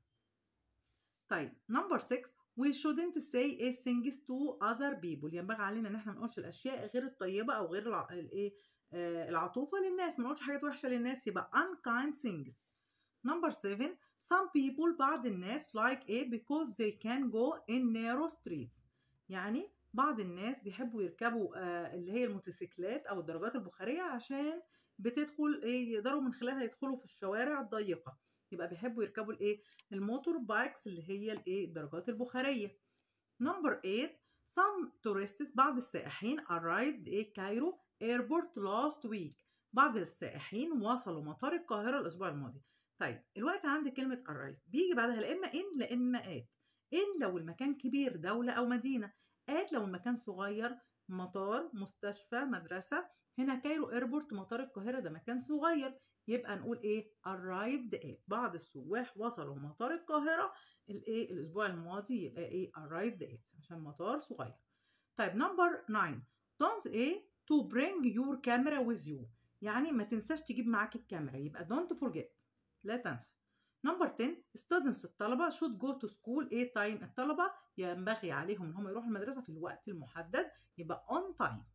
طيب نمبر 6 we shouldn't say a things to other people ينبغي علينا ان احنا ما نقولش الاشياء غير الطيبه او غير الع... الايه آه العطوفه للناس ما نقولش حاجات وحشه للناس يبقى unkind things نمبر 7 some people بعض الناس like a because they can go in narrow streets يعني بعض الناس بيحبوا يركبوا آه اللي هي الموتوسيكلات او الدراجات البخاريه عشان بتدخل ايه يقدروا من خلالها يدخلوا في الشوارع الضيقه يبقى بيحبوا يركبوا الايه الموتور بايكس اللي هي الايه الدراجات البخاريه نمبر 8 some tourists بعض السائحين arrived at Cairo airport last week بعض السائحين وصلوا مطار القاهره الاسبوع الماضي طيب الوقت عندي كلمة arrive بيجي بعدها لا إما إن لا إما آت إن لو المكان كبير دولة أو مدينة آت لو المكان صغير مطار مستشفى مدرسة هنا كايرو ايربورت مطار القاهرة ده مكان صغير يبقى نقول إيه arrived at بعض السواح وصلوا مطار القاهرة الإيه الأسبوع الماضي يبقى إيه arrived at عشان مطار صغير طيب نمبر 9 don't إيه to bring your camera with you يعني ما تنساش تجيب معاك الكاميرا يبقى don't forget لا تنسى نمبر 10 students الطلبة should go to school a time الطلبة ينبغي عليهم ان هم يروحوا المدرسة في الوقت المحدد يبقى on time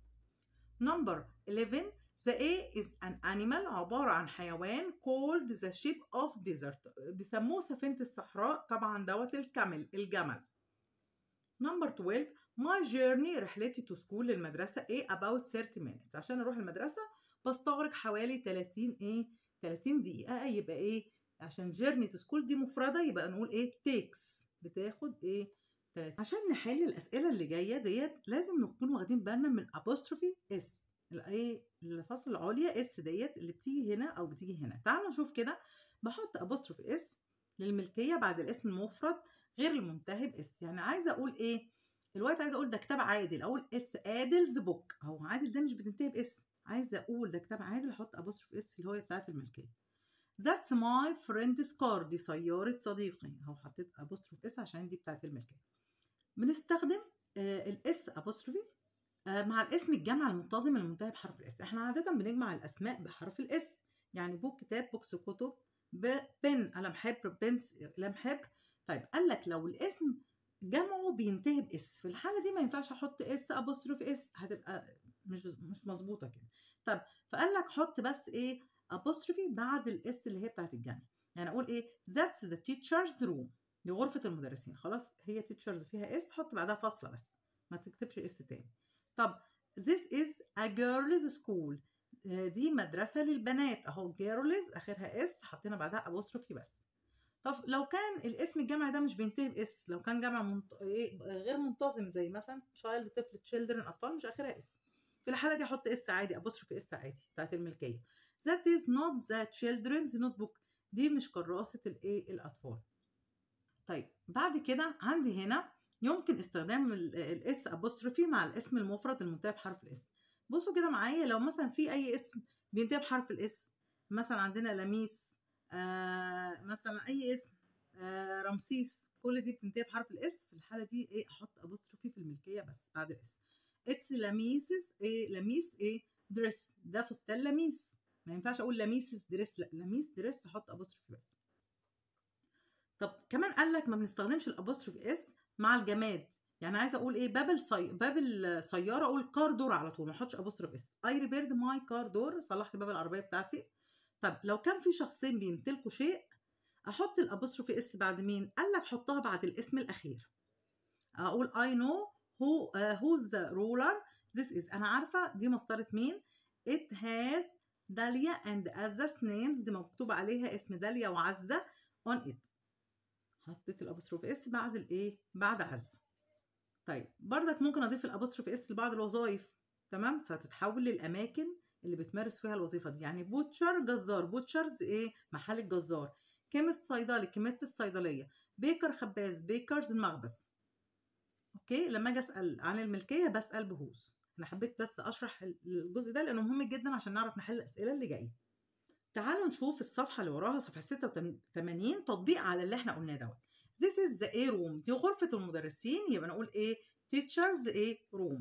نمبر 11 the A is an animal عبارة عن حيوان called the ship of desert بيسموه سفينة الصحراء طبعا دوت الكمل الجمل نمبر 12 my journey رحلتي to school للمدرسة A about 30 minutes عشان اروح المدرسة بستغرق حوالي 30 ايه 30 دقيقة يبقى ايه عشان جيرني تو سكول دي مفردة يبقى نقول ايه تيكس بتاخد ايه 30 عشان نحل الأسئلة اللي جاية ديت لازم نكون واخدين بالنا من apostrophe اس الايه الفصل العليا اس ديت اللي بتيجي هنا او بتيجي هنا تعالوا نشوف كده بحط apostrophe اس للملكيه بعد الاسم المفرد غير المنتهي باس يعني عايزه اقول ايه الوقت عايزه اقول ده كتاب عادل اقول اتس ادلز بوك اهو عادل ده مش بتنتهي باس عايزه اقول ده كتاب عادل احط ابوستروف اس اللي هو بتاعت الملكيه That's my friend's car دي سيارة صديقي اهو حطيت ابوستروف اس عشان دي بتاعت الملكية بنستخدم آه الاس ابوستروفي آه مع الاسم الجمع المنتظم المنتهي بحرف الاس احنا عادة بنجمع الاسماء بحرف الاس يعني بوك كتاب بوكس كتب بن قلم حبر بنس قلم حبر طيب قال لك لو الاسم جمعه بينتهي باس في الحالة دي ما ينفعش احط اس ابوستروف اس هتبقى مش مش مظبوطة كده طب فقال لك حط بس ايه apostrophe بعد الاس اللي هي بتاعت الجمع يعني اقول ايه that's the teacher's room دي غرفة المدرسين خلاص هي teachers فيها اس حط بعدها فاصلة بس ما تكتبش اس تاني طب this is a girls school دي مدرسة للبنات اهو girls اخرها اس حطينا بعدها apostrophe بس طب لو كان الاسم الجمع ده مش بينتهي باس لو كان جمع منت... إيه غير منتظم زي مثلا child طفل children اطفال مش اخرها اس في الحالة دي احط اس عادي apostrophe اس عادي بتاعت الملكية that is not the children's notebook دي مش كراسة الايه الأطفال طيب بعد كده عندي هنا يمكن استخدام الاس ابوستروفي مع الاسم المفرد المنتهي بحرف الاس بصوا كده معايا لو مثلا في اي اسم بينتهي بحرف الاس مثلا عندنا لميس آه مثلا اي اسم آه رمسيس كل دي بتنتهي بحرف الاس في الحاله دي ايه احط ابوستروفي في الملكيه بس بعد الاس اتس لميسز ايه لميس ايه دريس ده فستان لميس ما ينفعش اقول لميسس دريس لا لميس دريس احط ابوستروفي بس طب كمان قال لك ما بنستخدمش الابوستروفي اس مع الجماد يعني عايزه اقول ايه باب السي... باب السياره اقول كار دور على طول ما احطش ابوستروف اس اي ريبيرد ماي كار دور صلحت باب العربيه بتاعتي طب لو كان في شخصين بيمتلكوا شيء احط الابوستروفي اس بعد مين قال لك حطها بعد الاسم الاخير اقول اي نو هو هوز ذا رولر ذس از انا عارفه دي مسطره مين it has داليا and Azza's names دي مكتوب عليها اسم داليا وعزة on it حطيت الابوستروف اس بعد الايه بعد عزة طيب بردك ممكن اضيف الابوستروف اس لبعض الوظائف تمام فتتحول للاماكن اللي بتمارس فيها الوظيفه دي يعني بوتشر جزار بوتشرز ايه محل الجزار كيمست صيدلي كيمست الصيدليه بيكر خباز بيكرز المخبز اوكي لما اجي اسال عن الملكيه بسال بهوز انا حبيت بس اشرح الجزء ده لانه مهم جدا عشان نعرف نحل الاسئله اللي جايه تعالوا نشوف الصفحه اللي وراها صفحه 86 تطبيق على اللي احنا قلناه دوت This is the A room دي غرفة المدرسين يبقى نقول ايه teachers A room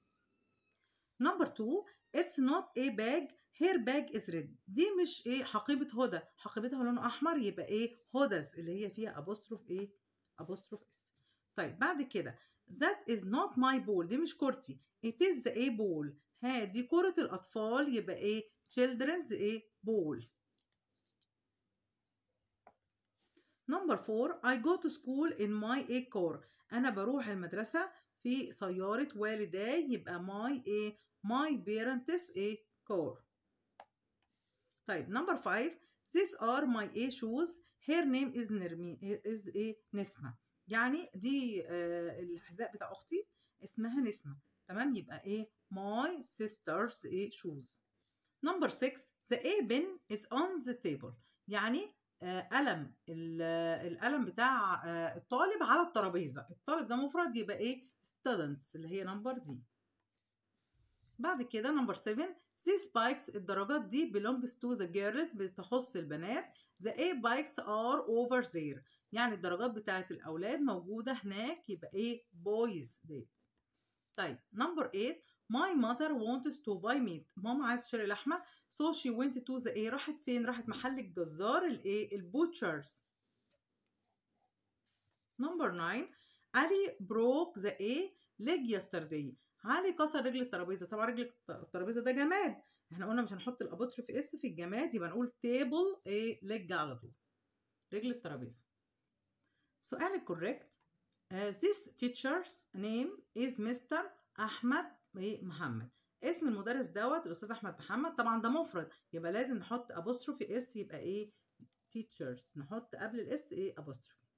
number two it's not a bag her bag is red دي مش ايه حقيبة هدى حقيبتها لونه احمر يبقى ايه هدز اللي هي فيها apostrophe ايه apostrophe اس طيب بعد كده that is not my ball دي مش كورتي it is the a ball ها دي كرة الأطفال يبقى ايه children's a ball number four I go to school in my a car أنا بروح المدرسة في سيارة والداي يبقى my a my parents a car طيب number five these are my a shoes her name is نرمي is a نسمة يعني دي آه الحذاء بتاع أختي اسمها نسمة تمام يبقى ايه my sister's a shoes number six the a pen is on the table يعني آه قلم القلم بتاع آه الطالب على الترابيزه الطالب ده مفرد يبقى ايه students اللي هي نمبر دي بعد كده نمبر 7 these bikes الدرجات دي belongs to the girls بتخص البنات the A bikes are over there يعني الدرجات بتاعت الأولاد موجودة هناك يبقى إيه boys دي طيب نمبر 8 my mother wants to buy meat ماما عايز تشتري لحمة so she went to the A راحت فين راحت محل الجزار الايه البوتشرز نمبر 9 علي broke the A leg yesterday علي كسر رجل الترابيزه طبعا رجل الترابيزه ده جماد احنا قلنا مش هنحط الابوستروفي اس في الجماد يبقى نقول تيبل ايه ليج على طول رجل الترابيزه سؤال الكوريكت uh, this teacher's name is Mr. احمد ايه محمد اسم المدرس دوت الاستاذ احمد محمد طبعا ده مفرد يبقى لازم نحط ابوستروفي اس يبقى ايه teachers نحط قبل الاس ايه ابوستروفي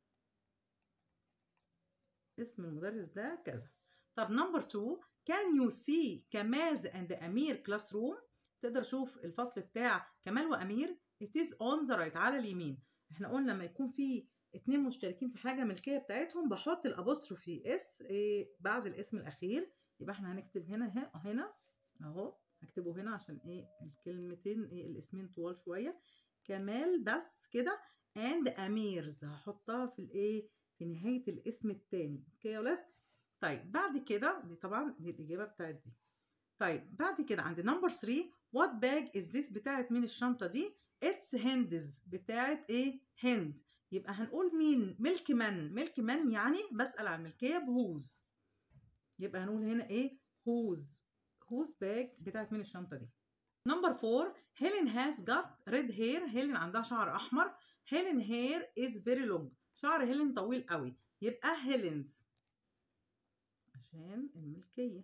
اسم المدرس ده كذا طب نمبر 2 can you see كمالز and أمير كلاس روم تقدر تشوف الفصل بتاع كمال وأمير it is on the right على اليمين احنا قلنا لما يكون في اتنين مشتركين في حاجه ملكيه بتاعتهم بحط الابوستروفي اس إيه بعد الاسم الاخير يبقى احنا هنكتب هنا ه- هنا اهو هكتبه هنا عشان ايه الكلمتين ايه الاسمين طوال شويه كمال بس كده اند اميرز هحطها في الايه في نهايه الاسم التاني اوكي يا ولاد طيب بعد كده دي طبعا دي الاجابه بتاعت دي طيب بعد كده عند نمبر 3 وات باج از ذس بتاعت مين الشنطه دي اتس هندز بتاعت ايه هند يبقى هنقول مين ملك من ملك من يعني بسأل عن الملكيه بهوز يبقى هنقول هنا ايه هوز هوز باج بتاعت مين الشنطه دي نمبر 4 هيلين هاز جات ريد هير هيلين عندها شعر احمر هيلين هير از فيري لونج شعر هيلين طويل قوي يبقى هيلينز عشان الملكيه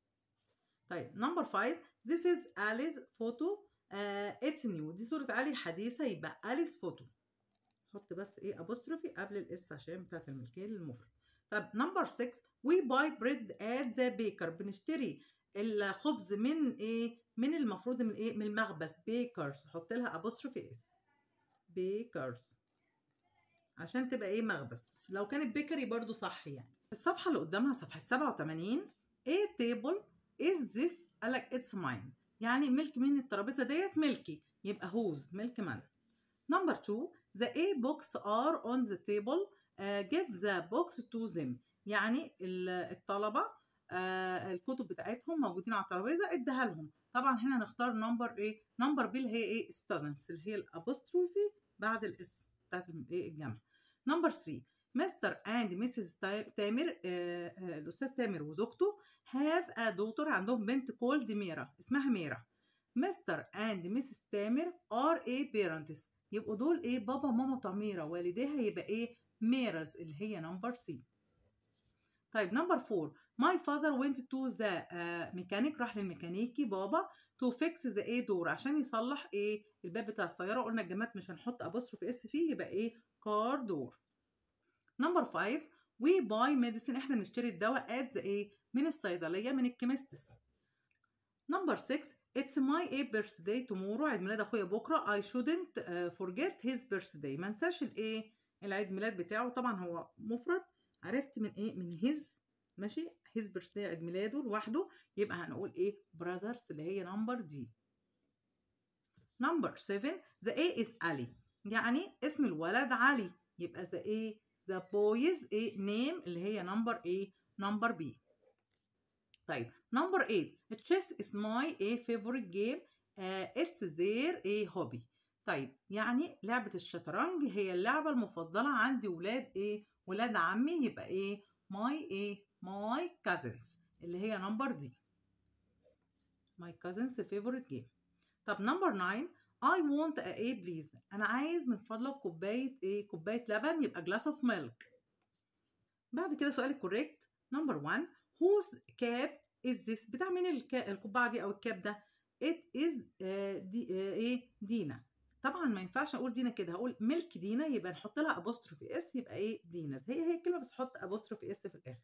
طيب نمبر 5 this is Alice photo uh, it's new دي صورة علي حديثة يبقى أليس فوتو حط بس ايه apostrophe قبل الاس عشان بتاعت الملكية للمفرد طب نمبر 6 we buy bread at the baker بنشتري الخبز من ايه من المفروض من ايه من المخبز bakers حط لها apostrophe اس bakers عشان تبقى ايه مخبز لو كانت بيكري برضو صح يعني الصفحة اللي قدامها صفحة 87 ايه table is this قالك it's mine يعني ملك مين الترابيزة ديت ملكي يبقى whose ملك من نمبر 2 the A books are on the table uh, give the box to them يعني ال- الطلبة uh, الكتب بتاعتهم موجودين على الترابيزة اديها لهم طبعا هنا نختار نمبر ايه نمبر بي اللي هي ايه students اللي هي الابوستروفي بعد الاس بتاعت ال- ايه الجمع نمبر 3 مستر اند ميسز تامر آه، آه، الاستاذ تامر وزوجته هاف ا دوتر عندهم بنت كولد ميرا اسمها ميرا مستر اند ميسز تامر ار اي بيرنتس يبقوا دول ايه بابا وماما بتوع ميرا والديها يبقى ايه ميراز اللي هي نمبر سي طيب نمبر 4 ماي فازر went تو ذا ميكانيك راح للميكانيكي بابا تو فيكس ذا ايه دور عشان يصلح ايه الباب بتاع السياره قلنا الجماد مش هنحط ابوستروف اس فيه يبقى ايه كار دور نمبر 5 وي باي ميديسين احنا بنشتري الدواء ات ذا ايه من الصيدليه من الكيمستس نمبر 6 اتس ماي ايه بيرثداي تومورو عيد ميلاد اخويا بكره اي شودنت فورجيت هيز بيرثداي ما انساش الايه العيد ميلاد بتاعه طبعا هو مفرد عرفت من ايه من هيز ماشي هيز بيرثداي عيد ميلاده لوحده يبقى هنقول ايه براذرز اللي هي نمبر دي نمبر 7 ذا ايه از علي يعني اسم الولد علي يبقى ذا ايه ذا بويز ايه نيم اللي هي نمبر ايه نمبر بي طيب نمبر 8 تشيس از ماي ايه فيفورت جيم اتس زير ايه هوبي طيب يعني لعبة الشطرنج هي اللعبة المفضلة عندي ولاد ايه ولاد عمي يبقى ايه ماي ايه ماي كازنز اللي هي نمبر دي ماي كازنز فيفورت جيم طب نمبر 9 I want a A please أنا عايز من فضلك كوباية إيه؟ كوباية لبن يبقى glass of milk. بعد كده سؤال الكوريكت نمبر 1 whose cap is this بتاع مين الكا... القبعة دي أو الكاب ده؟ it is آه دي آه إيه دينا. طبعا ما ينفعش أقول دينا كده هقول ملك دينا يبقى نحط لها apostrophe اس يبقى إيه ديناز هي هي الكلمة بس حط apostrophe اس في الآخر.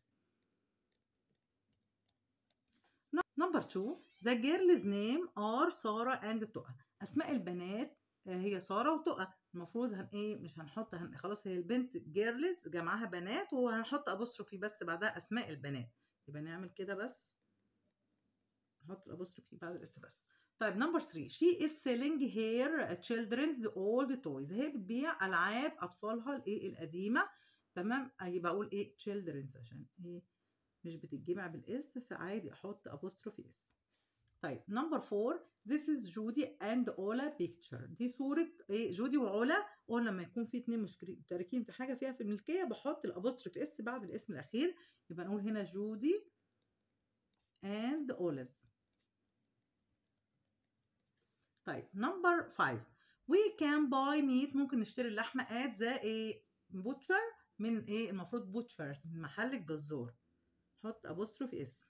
نمبر 2 the girl's name are سارة and تقى اسماء البنات آه، هي ساره وتقى المفروض هن ايه مش هنحط هن خلاص هي البنت جيرلز جمعها بنات وهنحط ابوستروفي بس بعدها اسماء البنات يبقى نعمل كده بس نحط الابوستروفي بعد الاس بس طيب نمبر 3 she is selling her children's old toys هي بتبيع العاب اطفالها الايه القديمه تمام آه، يبقى اقول ايه children's عشان ايه مش بتتجمع بالاس فعادي احط apostrophe اس طيب نمبر 4 this is جودي and اولا picture دي صورة ايه جودي وعلا قلنا لما يكون في اتنين مشتركين في حاجة فيها في الملكية بحط الابوستروف اس بعد الاسم الأخير يبقى نقول هنا جودي and اولاز طيب نمبر 5 we can buy meat ممكن نشتري اللحمة at the ايه butcher من ايه المفروض butchers من محل الجزار حط apostrophe اس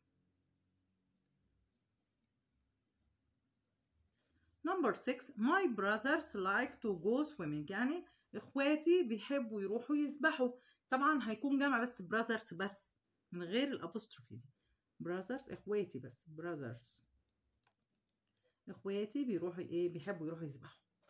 نمبر 6 my brothers like to go swimming يعني اخواتي بيحبوا يروحوا يسبحوا طبعا هيكون جمع بس brothers بس من غير الابوستروفي دي brothers اخواتي بس brothers اخواتي بيروحوا ايه بيحبوا يروحوا يسبحوا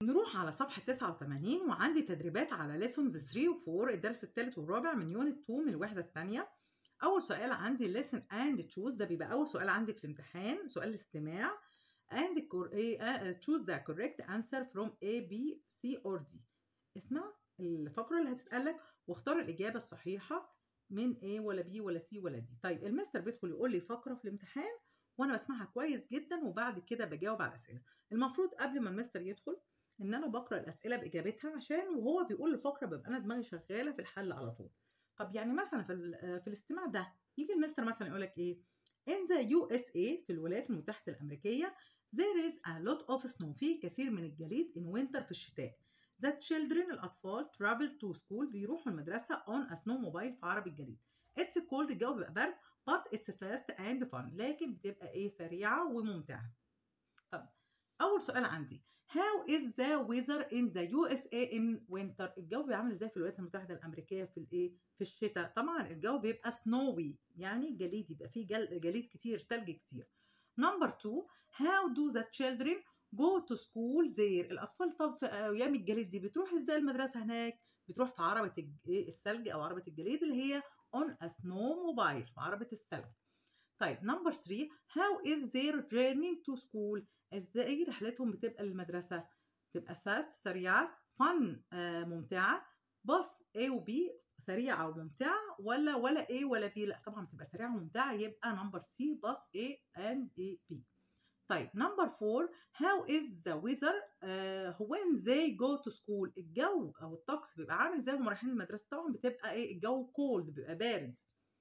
نروح على صفحة 89 وعندي تدريبات على ليسونز 3 و 4 الدرس الثالث والرابع من يونت 2 من الوحدة الثانية أول سؤال عندي listen and choose ده بيبقى أول سؤال عندي في الامتحان سؤال الاستماع and choose the correct answer from A, B, C or D اسمع الفقرة اللي هتتقالك واختار الإجابة الصحيحة من A ولا B ولا C ولا D طيب المستر بيدخل يقول لي فقرة في الامتحان وأنا بسمعها كويس جدا وبعد كده بجاوب على الأسئلة المفروض قبل ما المستر يدخل ان انا بقرا الاسئله باجابتها عشان وهو بيقول الفقره ببقى انا دماغي شغاله في الحل على طول طب يعني مثلا في, في الاستماع ده يجي المستر مثلا يقول لك ايه in the USA في الولايات المتحده الامريكيه there is a lot of snow في كثير من الجليد in winter في الشتاء the children الاطفال travel to school بيروحوا المدرسه on a snowmobile في عرب الجليد it's cold الجو بيبقى برد but it's fast and fun لكن بتبقى ايه سريعه وممتعه طب اول سؤال عندي How is the weather in the USA in winter؟ الجو بيبقى عامل ازاي في الولايات المتحدة الأمريكية في الايه؟ في الشتاء، طبعا الجو بيبقى snowy يعني جليد يبقى فيه جل... جليد كتير، تلج كتير. Number two, how do the children go to school there؟ الأطفال طب في أيام الجليد دي بتروح ازاي المدرسة هناك؟ بتروح في عربة الثلج أو عربة الجليد اللي هي on a snowmobile في عربة الثلج. طيب نمبر 3 how is their journey to school ازاي رحلتهم بتبقى للمدرسة بتبقى fast سريعة fun آه ممتعة باص A و B سريعة وممتعة ولا ولا A ولا B لا طبعا بتبقى سريعة وممتعة يبقى نمبر C باص A and A B طيب نمبر 4 how is the weather uh, when they go to school الجو او الطقس بيبقى عامل ازاي وهم رايحين المدرسة طبعا بتبقى ايه الجو cold بيبقى بارد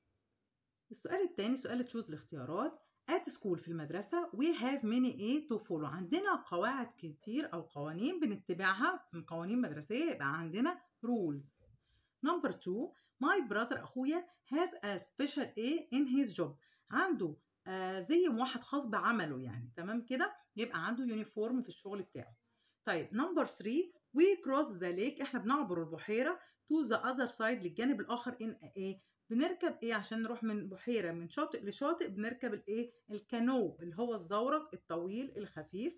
السؤال الثاني سؤال تشوز الاختيارات at school في المدرسة we have many a to follow عندنا قواعد كتير أو قوانين بنتبعها من قوانين مدرسية يبقى عندنا rules number two my brother أخويا has a special a in his job عنده آه زي موحد خاص بعمله يعني تمام كده يبقى عنده يونيفورم في الشغل بتاعه طيب number three we cross the lake احنا بنعبر البحيرة to the other side للجانب الآخر in a بنركب ايه عشان نروح من بحيره من شاطئ لشاطئ بنركب الايه الكانو اللي هو الزورق الطويل الخفيف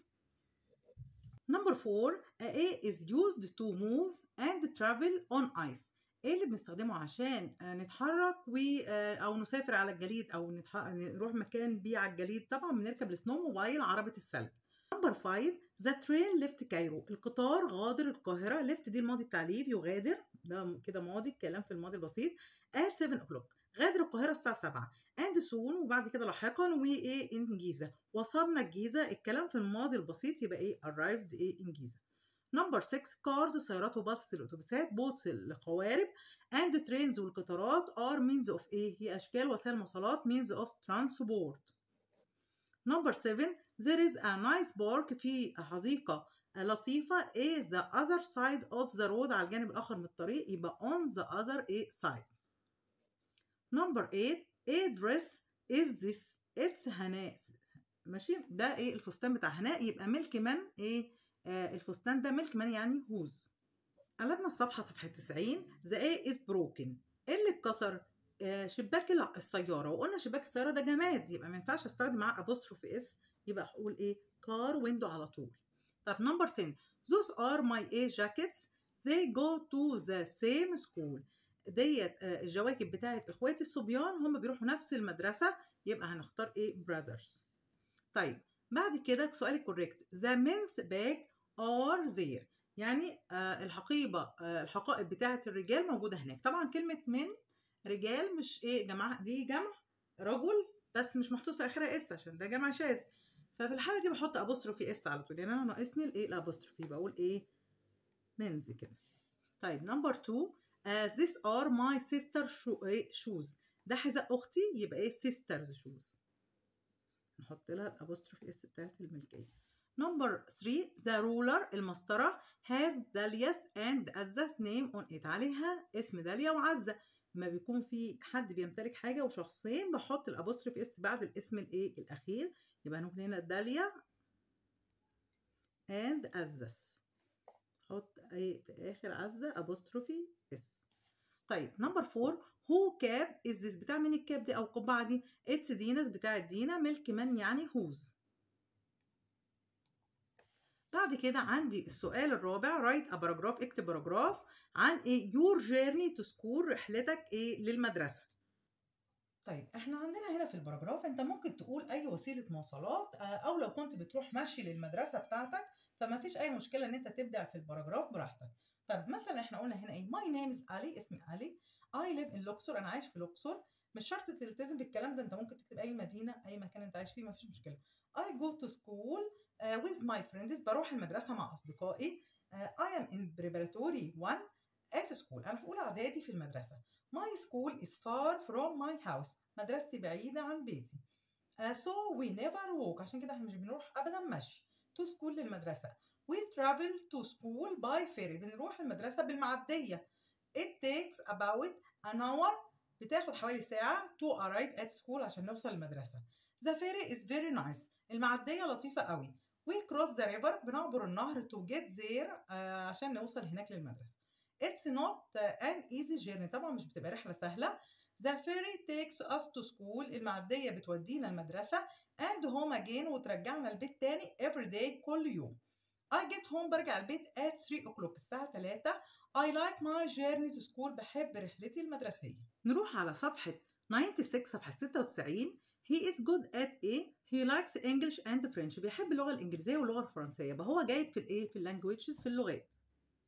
نمبر 4 A is used to move and travel on ice ايه اللي بنستخدمه عشان نتحرك و او نسافر على الجليد او نروح مكان بيه على الجليد طبعا بنركب السنو موبايل عربه الثلج نمبر 5 ذا ترين ليفت كايرو القطار غادر القاهره ليفت دي الماضي بتاع ليف يغادر ده كده ماضي الكلام في الماضي البسيط at 7 o'clock غادر القاهرة الساعة 7 and soon وبعد كده لاحقا we ايه in جيزة وصلنا الجيزة الكلام في الماضي البسيط يبقى ايه arrived ايه in جيزة نمبر 6 كارز سيارات وباص الاتوبيسات بوتس القوارب and trains والقطارات are means of ايه هي اشكال وسائل مواصلات means of transport نمبر 7 there is a nice park في حديقة لطيفة A the other side of the road على الجانب الآخر من الطريق يبقى on the other A side نمبر 8 A dress is this it's هناء ماشي ده ايه الفستان بتاع هناء يبقى ملك من ايه آه الفستان ده ملك من يعني whose قلبنا الصفحة صفحة 90 the A is broken ايه اللي اتكسر آه شباك السيارة وقلنا شباك السيارة ده جماد يبقى ما ينفعش استخدم معاه apostrophe اس يبقى هقول ايه كار ويندو على طول طب نمبر 10 those are my A jackets they go to the same school ديت الجواكب بتاعت اخواتي الصبيان هم بيروحوا نفس المدرسة يبقى هنختار ايه brothers طيب بعد كده سؤال كوريكت the men's bag are there يعني آه الحقيبة آه الحقائب بتاعت الرجال موجودة هناك طبعا كلمة من رجال مش ايه جماعة دي جمع رجل بس مش محطوط في اخرها اس عشان ده جمع شاذ ففي الحالة دي بحط ابوستروفي اس على طول يعني انا ناقصني الايه الابوستروفي بقول ايه منز كده طيب نمبر 2 Uh, these are my sister shoes ده حذاء اختي يبقى ايه sisters shoes نحط لها الابوستروفي اس بتاعت الملكيه نمبر 3 the ruler المسطره has دالياس and عزا's name on it عليها اسم داليا وعزه لما بيكون في حد بيمتلك حاجه وشخصين بحط الابوستروفي اس بعد الاسم الايه الاخير يبقى هنقول هنا داليا and عزاس حط ايه في اخر عزه ابوستروفي اس طيب نمبر 4 هو كاب از ذس بتاع مين الكاب دي او القبعه دي اتس ديناس بتاع دينا ملك من يعني هوز بعد كده عندي السؤال الرابع write a paragraph اكتب باراجراف عن ايه your journey to school رحلتك ايه للمدرسة طيب احنا عندنا هنا في الباراجراف انت ممكن تقول اي وسيلة مواصلات او لو كنت بتروح مشي للمدرسة بتاعتك فما فيش اي مشكلة ان انت تبدع في الباراجراف براحتك طب مثلا احنا قلنا هنا ايه my name is علي اسمي علي I live in Luxor انا عايش في لوكسور مش شرط تلتزم بالكلام ده انت ممكن تكتب اي مدينة اي مكان انت عايش فيه ما فيش مشكلة I go to school uh, with my friends بروح المدرسة مع أصدقائي uh, I am in preparatory one at school أنا في أولى إعدادي في المدرسة My school is far from my house مدرستي بعيدة عن بيتي uh, so we never walk عشان كده احنا مش بنروح أبدا مشي to school للمدرسة we travel to school by ferry بنروح المدرسة بالمعدية it takes about an hour بتاخد حوالي ساعة to arrive at school عشان نوصل المدرسة the ferry is very nice المعدية لطيفة قوي we cross the river بنعبر النهر to get there uh, عشان نوصل هناك للمدرسة it's not uh, an easy journey طبعا مش بتبقى رحلة سهلة the ferry takes us to school المعدية بتودينا المدرسة and home again وترجعنا البيت تاني every day كل يوم I get home برجع البيت at 3 o'clock الساعة 3 I like my journey to school بحب رحلتي المدرسية نروح على صفحة 96 صفحة 96 He is good at A He likes English and French بيحب اللغة الإنجليزية واللغة الفرنسية يبقى هو جيد في الإيه في اللانجويجز في اللغات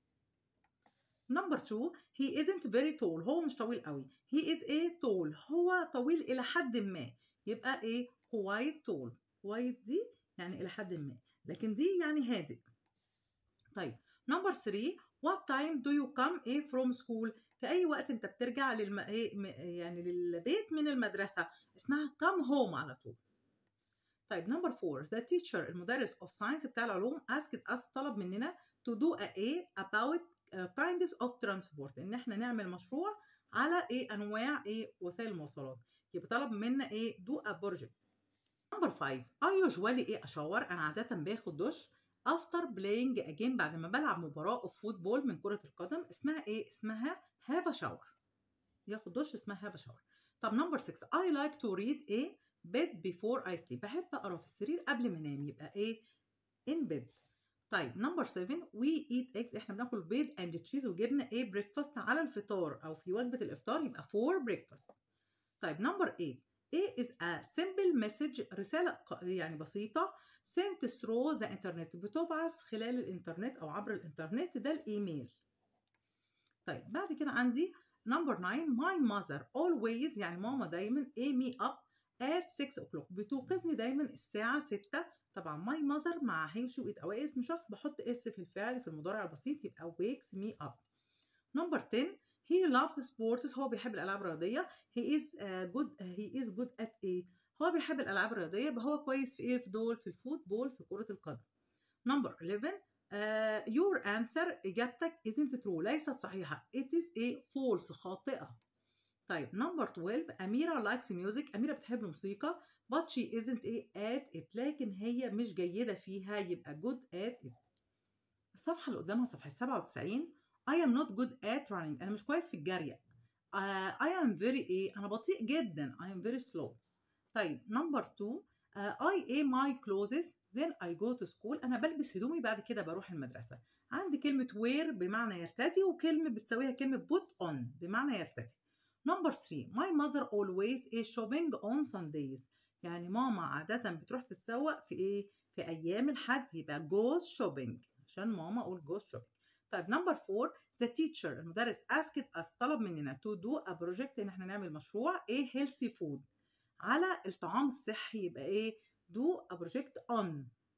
Number two He isn't very tall هو مش طويل قوي He is a tall هو طويل إلى حد ما يبقى إيه quite tall quite دي يعني إلى حد ما لكن دي يعني هادئ طيب نمبر 3 what time do you come a from school في اي وقت انت بترجع للم... يعني للبيت من المدرسه اسمها come home على طول طيب نمبر 4 the teacher المدرس of science بتاع العلوم asked us طلب مننا to do a, a about uh, kinds of transport ان احنا نعمل مشروع على ايه انواع ايه وسائل المواصلات يبقى طلب منا ايه do a project نمبر 5 I usually ايه اشاور انا عاده باخد دش after playing a game بعد ما بلعب مباراة اوف فوتبول من كرة القدم اسمها ايه؟ اسمها have a shower ياخد دش اسمها have a shower طب نمبر 6 I like to read a bed before I sleep بحب اقرا في السرير قبل ما انام يبقى ايه؟ in bed طيب نمبر 7 we eat eggs احنا بناكل بيض and cheese وجبنة ايه breakfast على الفطار او في وجبة الافطار يبقى for breakfast طيب نمبر 8 A is a simple message رسالة يعني بسيطة sent through the internet بتبعث خلال الإنترنت أو عبر الإنترنت ده الإيميل طيب بعد كده عندي number 9 my mother always يعني ماما دايما a me up at 6 o'clock بتوقظني دايما الساعة 6 طبعا my mother مع هيمشي وإت أو اسم شخص بحط اس في الفعل في المضارع البسيط يبقى wakes me up number 10 he loves sports هو بيحب الألعاب الرياضية he is uh, good uh, he is good at a هو بيحب الألعاب الرياضية يبقى هو كويس في إيه في دول في الفوتبول في كرة القدم number 11 uh, your answer إجابتك isn't true ليست صحيحة it is a false خاطئة طيب number 12 أميرة likes music أميرة بتحب الموسيقى but she isn't a at it لكن هي مش جيدة فيها يبقى good at it الصفحة اللي قدامها صفحة 97 I am not good at running أنا مش كويس في الجري uh, I am very ايه أنا بطيء جدا I am very slow طيب نمبر 2 uh, I a my clothes then I go to school أنا بلبس هدومي بعد كده بروح المدرسة عندي كلمة wear بمعنى يرتدي وكلمة بتساويها كلمة put on بمعنى يرتدي نمبر 3 my mother always is shopping on Sundays يعني ماما عادة بتروح تتسوق في ايه في أيام الحد يبقى goes shopping عشان ماما أقول goes shopping طيب نمبر 4 the teacher المدرس asked us طلب مننا to do a project ان احنا نعمل مشروع ايه healthy food على الطعام الصحي يبقى ايه do a project on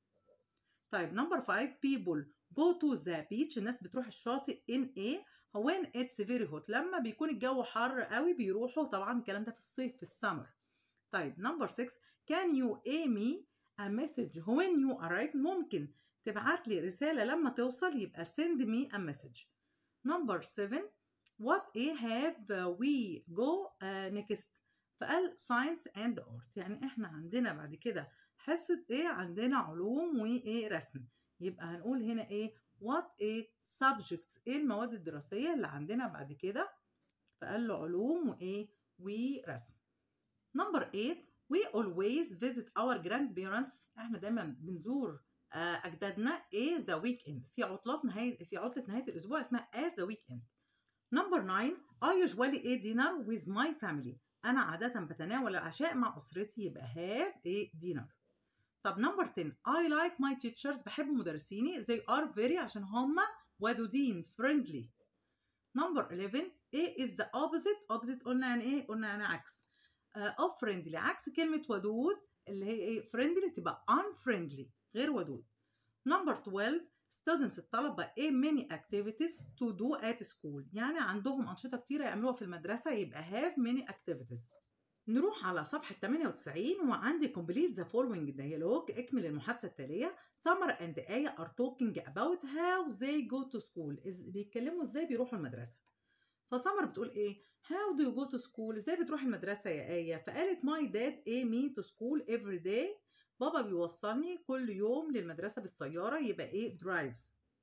طيب نمبر 5 people go to the beach الناس بتروح الشاطئ in a when it's very hot لما بيكون الجو حر قوي بيروحوا طبعا الكلام ده في الصيف في السمر طيب نمبر 6 can you a me a message when you arrive ممكن تبعت لي رسالة لما توصل يبقى send me a message number 7 what a have we go uh, next فقال science and art يعني احنا عندنا بعد كده حصة ايه عندنا علوم وايه رسم يبقى هنقول هنا ايه what a subjects ايه المواد الدراسية اللي عندنا بعد كده فقال له علوم وايه ورسم number 8 we always visit our grandparents احنا دايما بنزور آه، اجدادنا ايه ذا ويك اند في عطلات نهايه في عطله نهايه الاسبوع اسمها ات ذا ويك اند نمبر 9 I usually eat dinner with my family انا عاده بتناول العشاء مع اسرتي يبقى have a dinner طب نمبر 10 I like my teachers بحب مدرسيني they are very عشان هم ودودين friendly نمبر 11 ايه is the opposite opposite قلنا يعني ايه قلنا يعني عكس uh, of friendly عكس كلمة ودود اللي هي ايه friendly تبقى unfriendly غير ودود نمبر 12 students الطلبة ايه many activities to do at school يعني عندهم أنشطة كتيرة يعملوها في المدرسة يبقى have many activities نروح على صفحة 98 وعندي complete the following dialogue اكمل المحادثة التالية Summer and آية are talking about how they go to school إز- بيتكلموا ازاي بيروحوا المدرسة فسمر بتقول ايه how do you go to school ازاي بتروح المدرسة يا آية فقالت my dad a me to school every day بابا بيوصلني كل يوم للمدرسة بالسيارة يبقى ايه drives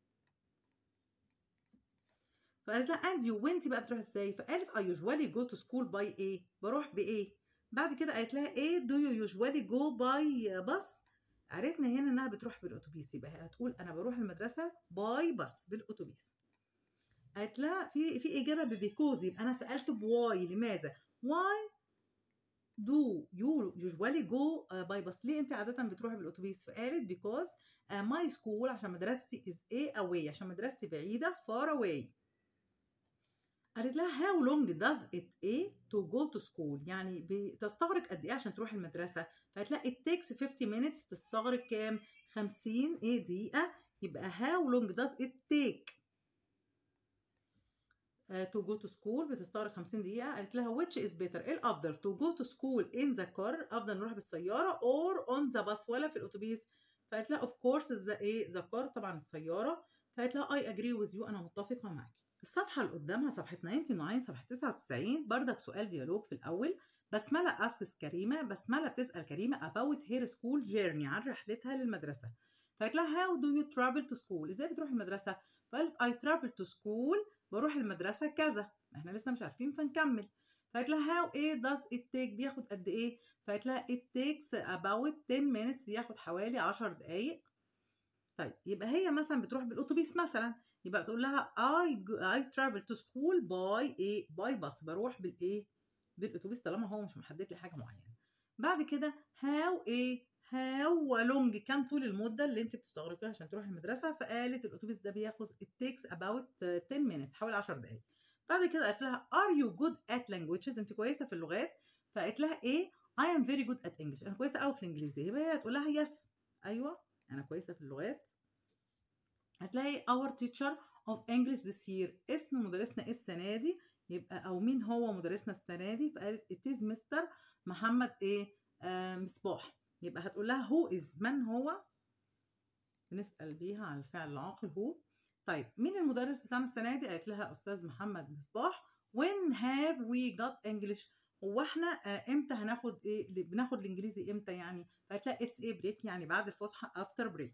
فقالت لها and you وانت بقى بتروح ازاي فقالت I usually go to school by ايه بروح بايه بعد كده قالت لها ايه do you usually go by bus عرفنا هنا انها بتروح بالاتوبيس يبقى هي هتقول انا بروح المدرسة باي بس بالاتوبيس قالت لها في في اجابه ببيكوز يبقى انا سالت بواي لماذا واي دو يو يوجوالي جو باي باس ليه انت عاده بتروحي بالاتوبيس فقالت بيكوز ماي سكول عشان مدرستي از ايه اواي عشان مدرستي بعيده فار اواي قالت لها هاو لونج داز ات ايه تو جو تو سكول يعني بتستغرق قد ايه عشان تروح المدرسه فقالت لها it takes 50 minutes بتستغرق كام 50 ايه دقيقه يبقى هاو لونج داز ات تيك تو جو تو سكول بتستغرق 50 دقيقة قالت لها which is better ايه الأفضل to go to school in the car أفضل نروح بالسيارة or on the bus ولا في الأتوبيس فقالت لها of course the ايه the car طبعا السيارة فقالت لها I agree with you أنا متفقة معاك الصفحة اللي قدامها صفحة 99 صفحة 99 بردك سؤال ديالوج في الأول بسملة أسكس كريمة بسملة بتسأل كريمة about her school journey عن رحلتها للمدرسة فقالت لها how do you travel to school ازاي بتروح المدرسة فقالت I travel to school بروح المدرسة كذا احنا لسه مش عارفين فنكمل فقالت لها how ايه does it take بياخد قد ايه فقالت لها it takes about 10 minutes بياخد حوالي 10 دقايق طيب يبقى هي مثلا بتروح بالاتوبيس مثلا يبقى تقول لها I go, I travel to school by ايه by bus بروح بالايه بالاتوبيس طالما هو مش محدد لي حاجه معينه بعد كده how ايه how long كام طول المده اللي انت بتستغرقيها عشان تروحي المدرسه فقالت الاتوبيس ده بياخد it takes about 10 minutes حوالي 10 دقائق بعد كده قالت لها are you good at languages انت كويسه في اللغات فقالت لها ايه I am very good at English انا كويسه قوي في الانجليزي يبقى هي هتقول لها yes ايوه انا كويسه في اللغات هتلاقي our teacher of English this year اسم مدرسنا إيه السنه دي يبقى او مين هو مدرسنا السنه دي فقالت it is Mr. محمد ايه آه مصباح يبقى هتقول لها هو از من هو بنسأل بيها على الفعل العاقل هو طيب مين المدرس بتاعنا السنة دي قالت لها أستاذ محمد مصباح when have we got English هو احنا آه امتى هناخد ايه بناخد الانجليزي امتى يعني فقالت لها it's a break يعني بعد الفسحة after break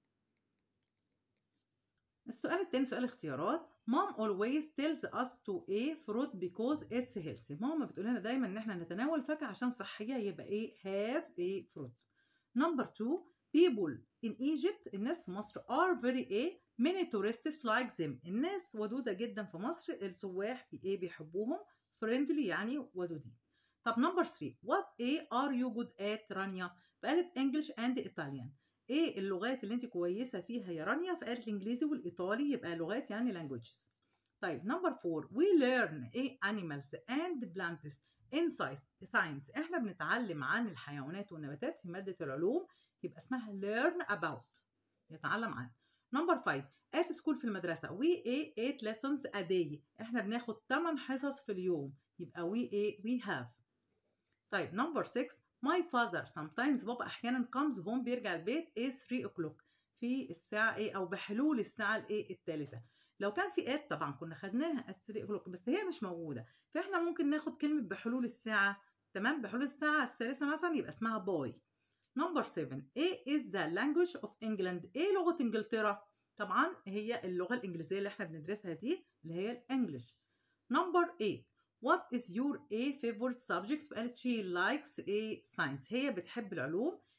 السؤال التاني سؤال اختيارات mom always tells us to a fruit because it's healthy ماما بتقول لنا دايما ان احنا نتناول فاكهه عشان صحيه يبقى ايه have a fruit number two people in Egypt الناس في مصر are very a many tourists like them الناس ودودة جدا في مصر السواح بي ايه بيحبوهم friendly يعني ودودين طب number three what a are you good at رانيا فقالت English and Italian ايه اللغات اللي انت كويسة فيها يا رانيا فقالت الانجليزي والايطالي يبقى لغات يعني languages طيب نمبر 4 we learn ايه animals and plants in science احنا بنتعلم عن الحيوانات والنباتات في مادة العلوم يبقى اسمها learn about يتعلم عنها نمبر 5 at school في المدرسة we ايه 8 lessons a day احنا بناخد 8 حصص في اليوم يبقى we ايه we have طيب نمبر 6 my father sometimes بابا احيانا comes home بيرجع البيت is 3 o'clock في الساعة ايه او بحلول الساعة الايه الثالثة لو كان في ات طبعا كنا خدناها at 3 o'clock بس هي مش موجودة فاحنا ممكن ناخد كلمة بحلول الساعة تمام بحلول الساعة الثالثة مثلا يبقى اسمها باي نمبر 7 ايه is the language of England ايه لغة انجلترا طبعا هي اللغة الانجليزية اللي احنا بندرسها دي اللي هي الانجليش نمبر 8 What is your a favorite subject؟ فقالت she likes a science هي بتحب العلوم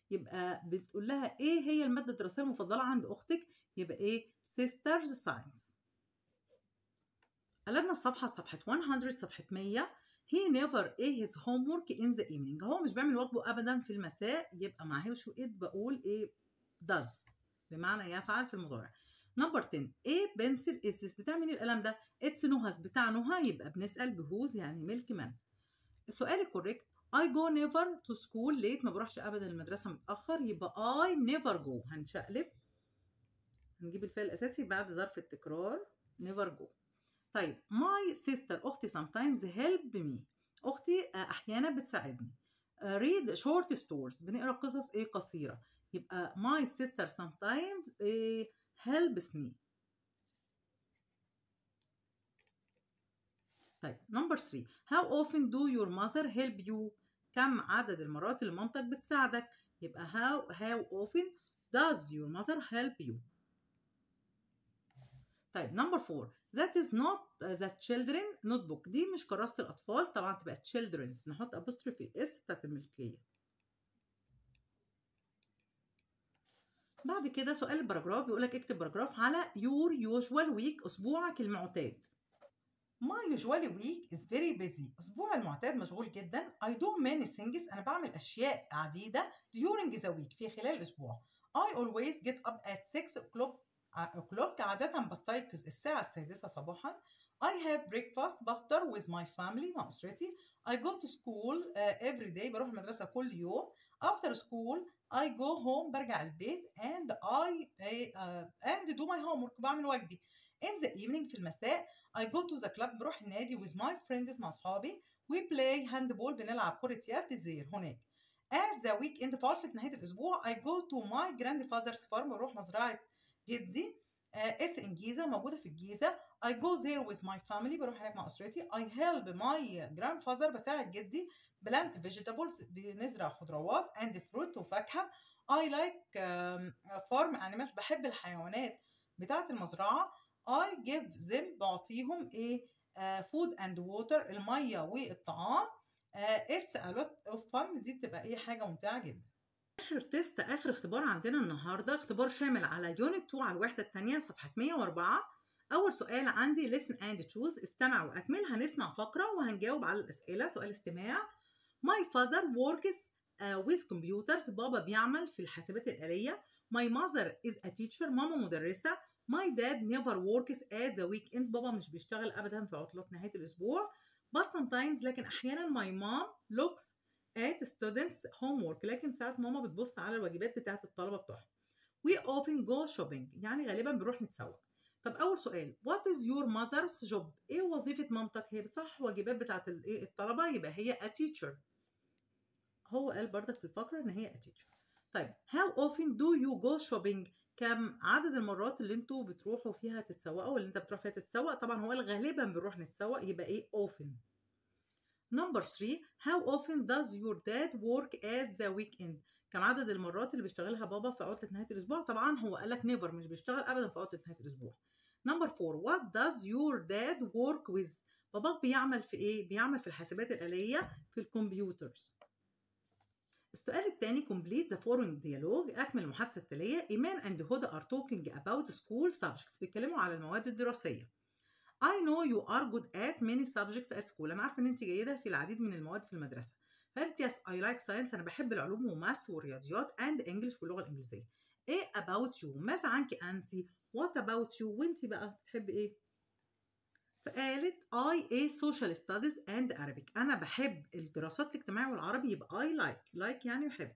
يبقى بتقول لها ايه هي الماده الدراسيه المفضله عند اختك يبقى ايه sisters science قلبنا الصفحه صفحه 100 صفحه 100 he never a his homework in the evening هو مش بيعمل واجبه ابدا في المساء يبقى مع هي شو it بقول ايه does بمعنى يفعل في المضارع نمبر 10 ايه بنسل از بتاع مين القلم ده اتس نوهاز بتاع نوها يبقى بنسال بهوز يعني ملك من السؤال الكوريكت I go never to school late ما بروحش ابدا المدرسه متاخر يبقى I never go هنشقلب هنجيب الفعل الاساسي بعد ظرف التكرار never go طيب my sister اختي sometimes help me اختي احيانا بتساعدني read short stories بنقرا قصص ايه قصيره يبقى my sister sometimes إيه helps me طيب نمبر 3 how often do your mother help you كم عدد المرات اللي مامتك بتساعدك يبقى how how often does your mother help you طيب نمبر 4 that is not the children notebook دي مش كراسة الأطفال طبعا تبقى children's نحط apostrophe s بتاعت الملكية بعد كده سؤال الباراجراف بيقول لك اكتب باراجراف على your usual week أسبوعك المعتاد My usual week is very busy. أسبوع المعتاد مشغول جدا. I do many things. أنا بعمل أشياء عديدة during the week في خلال الأسبوع. I always get up at 6 o'clock o'clock عادة بستيقظ الساعة السادسة صباحا. I have breakfast بفطر with my family مع أسرتي. I go to school uh, every day بروح المدرسة كل يوم. After school I go home برجع البيت and I uh, and do my homework بعمل واجبي. In the evening في المساء I go to the club بروح النادي with my friends مع أصحابي. We play handball بنلعب كرة يد زير هناك. At the weekend في عطلة نهاية الأسبوع I go to my grandfather's farm بروح مزرعة جدي. Uh, it's in جيزة موجودة في الجيزة. I go there with my family بروح هناك مع أسرتي. I help my grandfather بساعد جدي plant vegetables بنزرع خضروات and fruit وفاكهة. I like um, farm animals بحب الحيوانات بتاعة المزرعة. I give them بعطيهم ايه uh, food and water المية والطعام uh, it's a lot of fun دي بتبقى ايه حاجة ممتعة جدا اخر تيست اخر اختبار عندنا النهارده اختبار شامل على يونت 2 على الوحده الثانيه صفحه 104 اول سؤال عندي listen and choose استمع واكمل هنسمع فقره وهنجاوب على الاسئله سؤال استماع my father works uh, with computers بابا بيعمل في الحاسبات الآلية my mother is a teacher ماما مدرسة My dad never works at the weekend بابا مش بيشتغل أبدا في عطلات نهاية الأسبوع but sometimes لكن أحيانا my mom looks at students homework لكن ساعات ماما بتبص على الواجبات بتاعة الطلبة بتوعها we often go shopping يعني غالبا بنروح نتسوق طب أول سؤال what is your mother's job إيه وظيفة مامتك هي بتصحح واجبات بتاعة الطلبة يبقى هي a teacher هو قال بردك في الفقرة إن هي a teacher طيب how often do you go shopping كم عدد المرات اللي انتوا بتروحوا فيها تتسوقوا اللي انت بتروح فيها تتسوق طبعا هو غالبا بنروح نتسوق يبقى ايه often number 3 how often does your dad work at the weekend كم عدد المرات اللي بيشتغلها بابا في عطلة نهاية الأسبوع طبعا هو قال لك never مش بيشتغل أبدا في عطلة نهاية الأسبوع number 4 what does your dad work with باباك بيعمل في ايه بيعمل في الحاسبات الآلية في الكمبيوترز السؤال الثاني complete the following dialogue أكمل المحادثة التالية إيمان and هدى are talking about school subjects بيتكلموا على المواد الدراسية I know you are good at many subjects at school أنا عارفة إن أنت جيدة في العديد من المواد في المدرسة فقالت yes I like science أنا بحب العلوم وماس والرياضيات and English واللغة الإنجليزية إيه about you ماذا عنك أنت what about you وأنت بقى بتحبي إيه فقالت I a social studies and Arabic أنا بحب الدراسات الاجتماعية والعربي يبقى I like like يعني يحب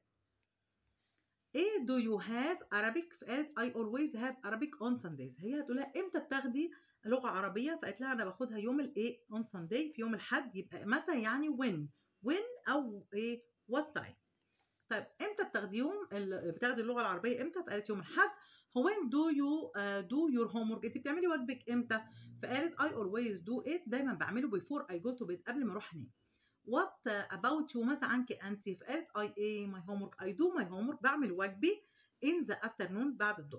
إيه do you have Arabic فقالت I always have Arabic on Sundays هي هتقول لها إمتى بتاخدي لغة عربية فقالت لها أنا باخدها يوم الإيه on Sunday في يوم الحد يبقى متى يعني when when أو إيه what time طيب إمتى بتاخديهم بتاخدي اللغة العربية إمتى فقالت يوم الحد when do you uh, do your homework انت بتعملي واجبك امتى فقالت I always do it دايما بعمله before I go to bed قبل ما اروح انام what about you ماذا عنك انت فقالت I a my homework I do my homework بعمل واجبي in the afternoon بعد الظهر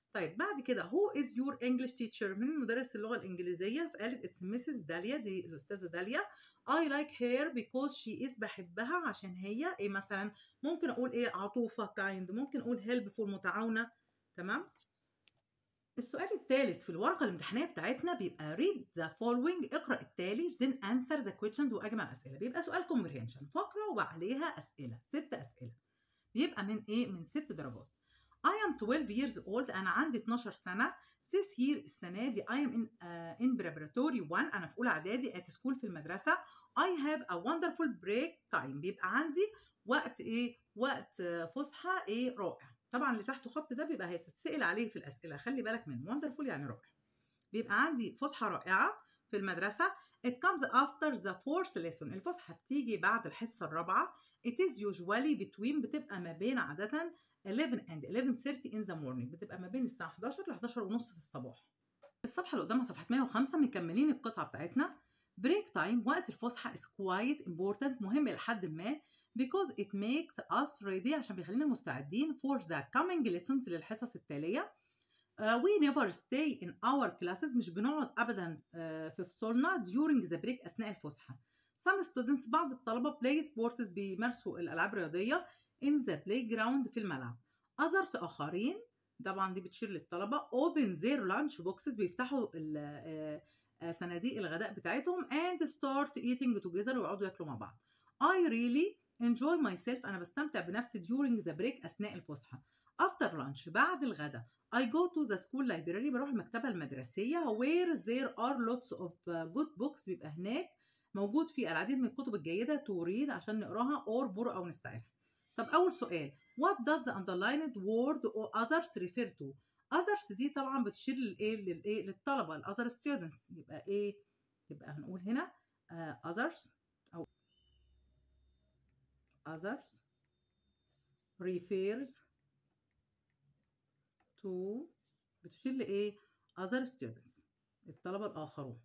طيب بعد كده هو از يور انجلش تيتشر من مدرس اللغه الانجليزيه فقالت اتس ميسيس داليا دي الاستاذه داليا I like her because she is بحبها عشان هي ايه مثلا ممكن اقول ايه عطوفه kind ممكن اقول helpful متعاونه تمام السؤال الثالث في الورقه الامتحانيه بتاعتنا بيبقى read the following اقرا التالي then answer the questions واجمع الاسئله بيبقى سؤال comprehension فقره وعليها اسئله ست اسئله بيبقى من ايه من ست درجات I am 12 years old أنا عندي 12 سنة this year السنة دي I am in, uh, in preparatory 1 أنا في أولى إعدادي at school في المدرسة I have a wonderful break time بيبقى عندي وقت إيه وقت فسحة إيه رائع طبعا اللي تحته خط ده بيبقى هتتسأل عليه في الأسئلة خلي بالك من wonderful يعني رائع بيبقى عندي فسحة رائعة في المدرسة it comes after the fourth lesson الفسحة بتيجي بعد الحصة الرابعة it is usually between بتبقى ما بين عادة 11 and 11:30 in the morning بتبقى ما بين الساعة 11 ل 11 ونص في الصباح. الصفحة اللي قدامها صفحة 105 مكملين القطعة بتاعتنا. بريك تايم وقت الفسحة is quite important مهم إلى حد ما because it makes us ready عشان بيخلينا مستعدين for the coming lessons للحصص التالية. Uh, we never stay in our classes مش بنقعد أبدا uh, في فصولنا during the break أثناء الفسحة. Some students بعض الطلبة play sports بيمارسوا الألعاب الرياضية in the playground في الملعب others آخرين طبعا دي بتشير للطلبة open their lunch boxes بيفتحوا صناديق الغداء بتاعتهم and start eating together ويقعدوا ياكلوا مع بعض I really enjoy myself أنا بستمتع بنفسي during the break أثناء الفسحة after lunch بعد الغداء I go to the school library بروح المكتبة المدرسية where there are lots of good books بيبقى هناك موجود في العديد من الكتب الجيدة to read عشان نقراها or borrow أو نستعيرها طب أول سؤال What does the underlined word or others refer to؟ others دي طبعا بتشير للإيه للإيه للطلبة ال other students يبقى إيه؟ يبقى هنقول هنا uh, others أو others refers to بتشير لإيه؟ other students الطلبة الآخرون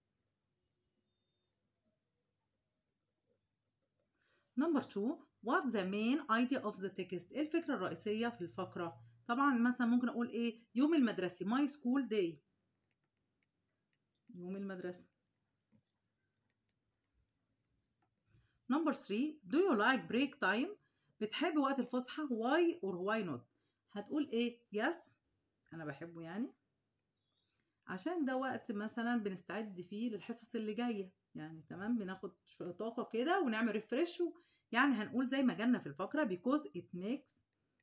Number two, what's the main idea of the text؟ ايه الفكرة الرئيسية في الفقرة؟ طبعا مثلا ممكن اقول ايه؟ يوم المدرسي my school day. يوم المدرسة. Number three, do you like break time؟ بتحب وقت الفسحة why or why not؟ هتقول ايه؟ yes انا بحبه يعني عشان ده وقت مثلا بنستعد فيه للحصص اللي جايه يعني تمام بناخد طاقه كده ونعمل ريفرش يعني هنقول زي ما جالنا في الفقره because it makes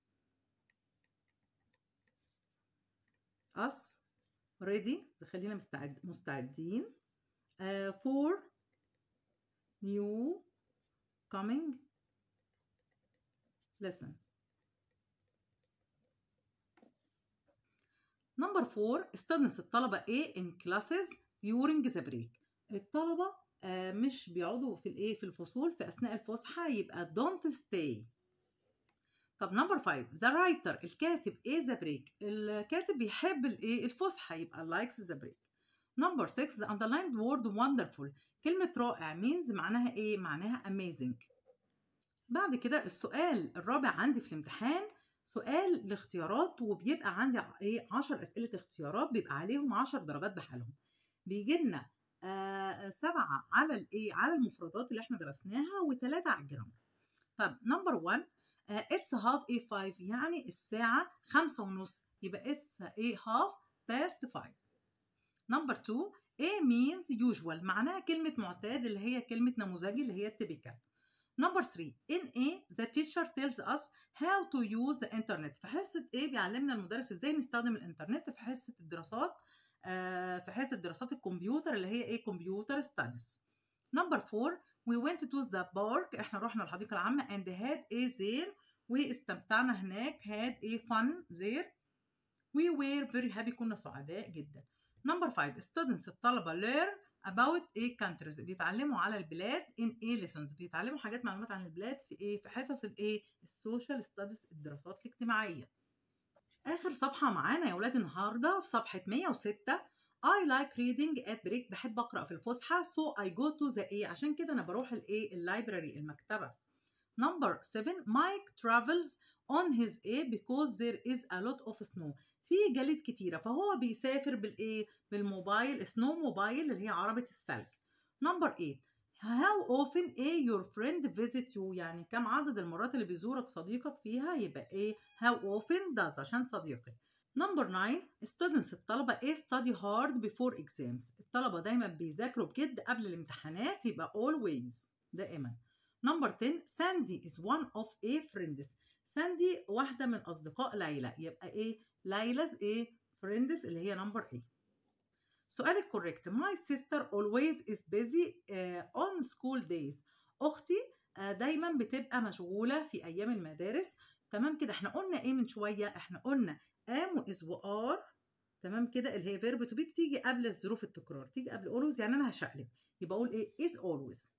us ready بخلينا مستعد مستعدين uh, for new coming lessons نمبر 4 students الطلبة A in classes during the break الطلبة آه مش بيقعدوا في الايه في الفصول في اثناء الفسحة يبقى don't stay طب نمبر 5 the writer الكاتب ايه the break الكاتب بيحب الايه الفسحة يبقى likes the break نمبر 6 the underlined word wonderful كلمة رائع means معناها ايه معناها amazing بعد كده السؤال الرابع عندي في الامتحان سؤال الاختيارات وبيبقى عندي ايه 10 اسئله اختيارات بيبقى عليهم 10 درجات بحالهم بيجي لنا آه سبعه على الايه على المفردات اللي احنا درسناها وثلاثه على الجرامر طب نمبر 1 اتس هاف ايه 5 يعني الساعه خمسة ونص يبقى اتس ايه هاف باست 5 نمبر 2 ايه means usual معناها كلمه معتاد اللي هي كلمه نموذجي اللي هي التيبيكال نمبر 3 in A the teacher tells us how to use the internet في حصة A بيعلمنا المدرس ازاي نستخدم الانترنت في حصة الدراسات آه في حصة دراسات الكمبيوتر اللي هي ايه كمبيوتر ستاديز نمبر 4 we went to the park احنا رحنا الحديقة العامة and had a there واستمتعنا هناك had a fun there we were very happy كنا سعداء جدا نمبر 5 students الطلبة learn about ايه countries بيتعلموا على البلاد in a lessons بيتعلموا حاجات معلومات عن البلاد في ايه في حصص الايه السوشيال ستاديز الدراسات الاجتماعيه اخر صفحه معانا يا ولاد النهارده في صفحه 106 I like reading at break بحب اقرا في الفسحه so I go to the A عشان كده انا بروح الايه اللايبراري المكتبه number 7 Mike travels on his A because there is a lot of snow في جليد كتيرة فهو بيسافر بالإيه؟ بالموبايل سنو موبايل اللي هي عربة الثلج نمبر 8 How often a your friend visit you يعني كم عدد المرات اللي بيزورك صديقك فيها يبقى ايه how often does عشان صديقك نمبر 9 students الطلبة ايه study hard before exams الطلبة دايما بيذاكروا بجد قبل الامتحانات يبقى always دائما نمبر 10 Sandy is one of a friends ساندي واحدة من أصدقاء ليلى يبقى ايه ليلى's ايه friends اللي هي نمبر 8 سؤال الكوريكت my sister always is busy uh, on school days اختي uh, دايما بتبقى مشغوله في ايام المدارس تمام كده احنا قلنا ايه من شويه احنا قلنا am و is و are تمام كده اللي هي فيرب تو بي بتيجي قبل ظروف التكرار تيجي قبل always يعني انا هشقلب يبقى اقول ايه is always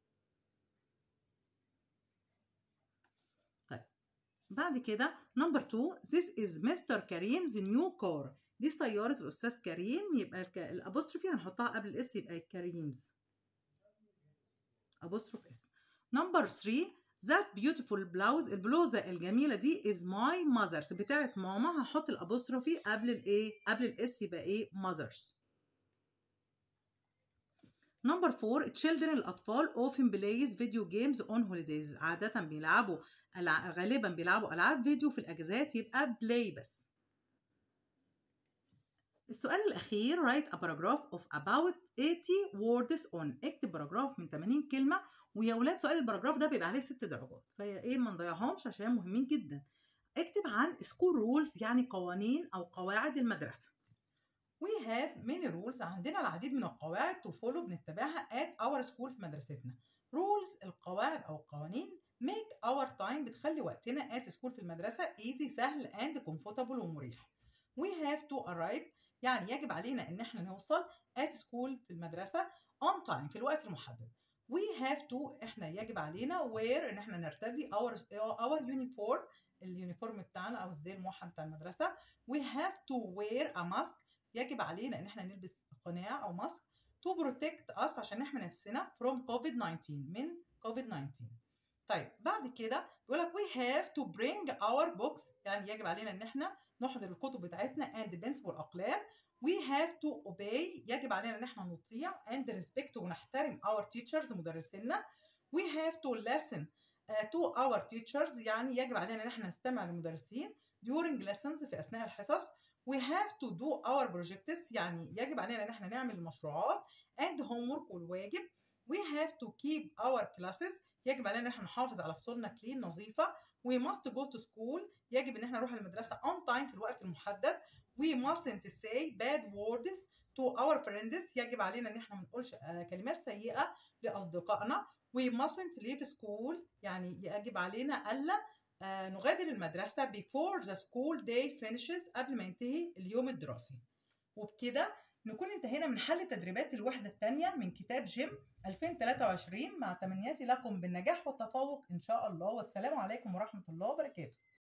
طيب بعد كده نمبر 2 this is Mr. Karim's new car دي سيارة الأستاذ كريم يبقى الأبوستروفي هنحطها قبل الإس يبقى كريمز أبوستروف إس نمبر 3 ذات بيوتيفول بلاوز البلوزة الجميلة دي از ماي ماذرز بتاعت ماما هحط الأبوستروفي قبل الإيه قبل الإس يبقى إيه ماذرز نمبر 4 children الأطفال often plays video games on holidays عادة بيلعبوا غالبا بيلعبوا ألعاب فيديو في الأجازات يبقى play بس السؤال الأخير write a paragraph of about 80 words on اكتب باراجراف من 80 كلمة ويا ولاد سؤال الباراجراف ده بيبقى عليه 6 درجات فهي ايه ما نضيعهمش عشان مهمين جدا اكتب عن school rules يعني قوانين أو قواعد المدرسة We have many rules عندنا العديد من القواعد to follow بنتبعها at our school في مدرستنا rules القواعد أو القوانين make our time بتخلي وقتنا at school في المدرسة easy سهل and comfortable ومريح We have to arrive يعني يجب علينا ان احنا نوصل at school في المدرسة on time في الوقت المحدد we have to احنا يجب علينا wear ان احنا نرتدي our our uniform اليونيفورم بتاعنا او الزي الموحد بتاع المدرسة we have to wear a mask يجب علينا ان احنا نلبس قناع او ماسك to protect us عشان نحمي نفسنا from COVID-19 من COVID-19 طيب بعد كده بيقول لك we have to bring our books يعني يجب علينا ان احنا نحضر الكتب بتاعتنا and pens والأقلام we have to obey يجب علينا ان احنا نطيع and respect ونحترم our teachers مدرسينا we have to listen uh, to our teachers يعني يجب علينا ان احنا نستمع للمدرسين during lessons في اثناء الحصص we have to do our projects يعني يجب علينا ان احنا نعمل المشروعات and homework والواجب we have to keep our classes يجب علينا ان احنا نحافظ على فصولنا clean نظيفه we must go to school يجب ان احنا نروح المدرسه on time في الوقت المحدد we mustn't say bad words to our friends يجب علينا ان احنا ما نقولش كلمات سيئه لاصدقائنا we mustn't leave school يعني يجب علينا الا نغادر المدرسه before the school day finishes قبل ما ينتهي اليوم الدراسي وبكده نكون انتهينا من حل تدريبات الوحدة الثانية من كتاب جيم 2023 مع تمنياتي لكم بالنجاح والتفوق إن شاء الله والسلام عليكم ورحمة الله وبركاته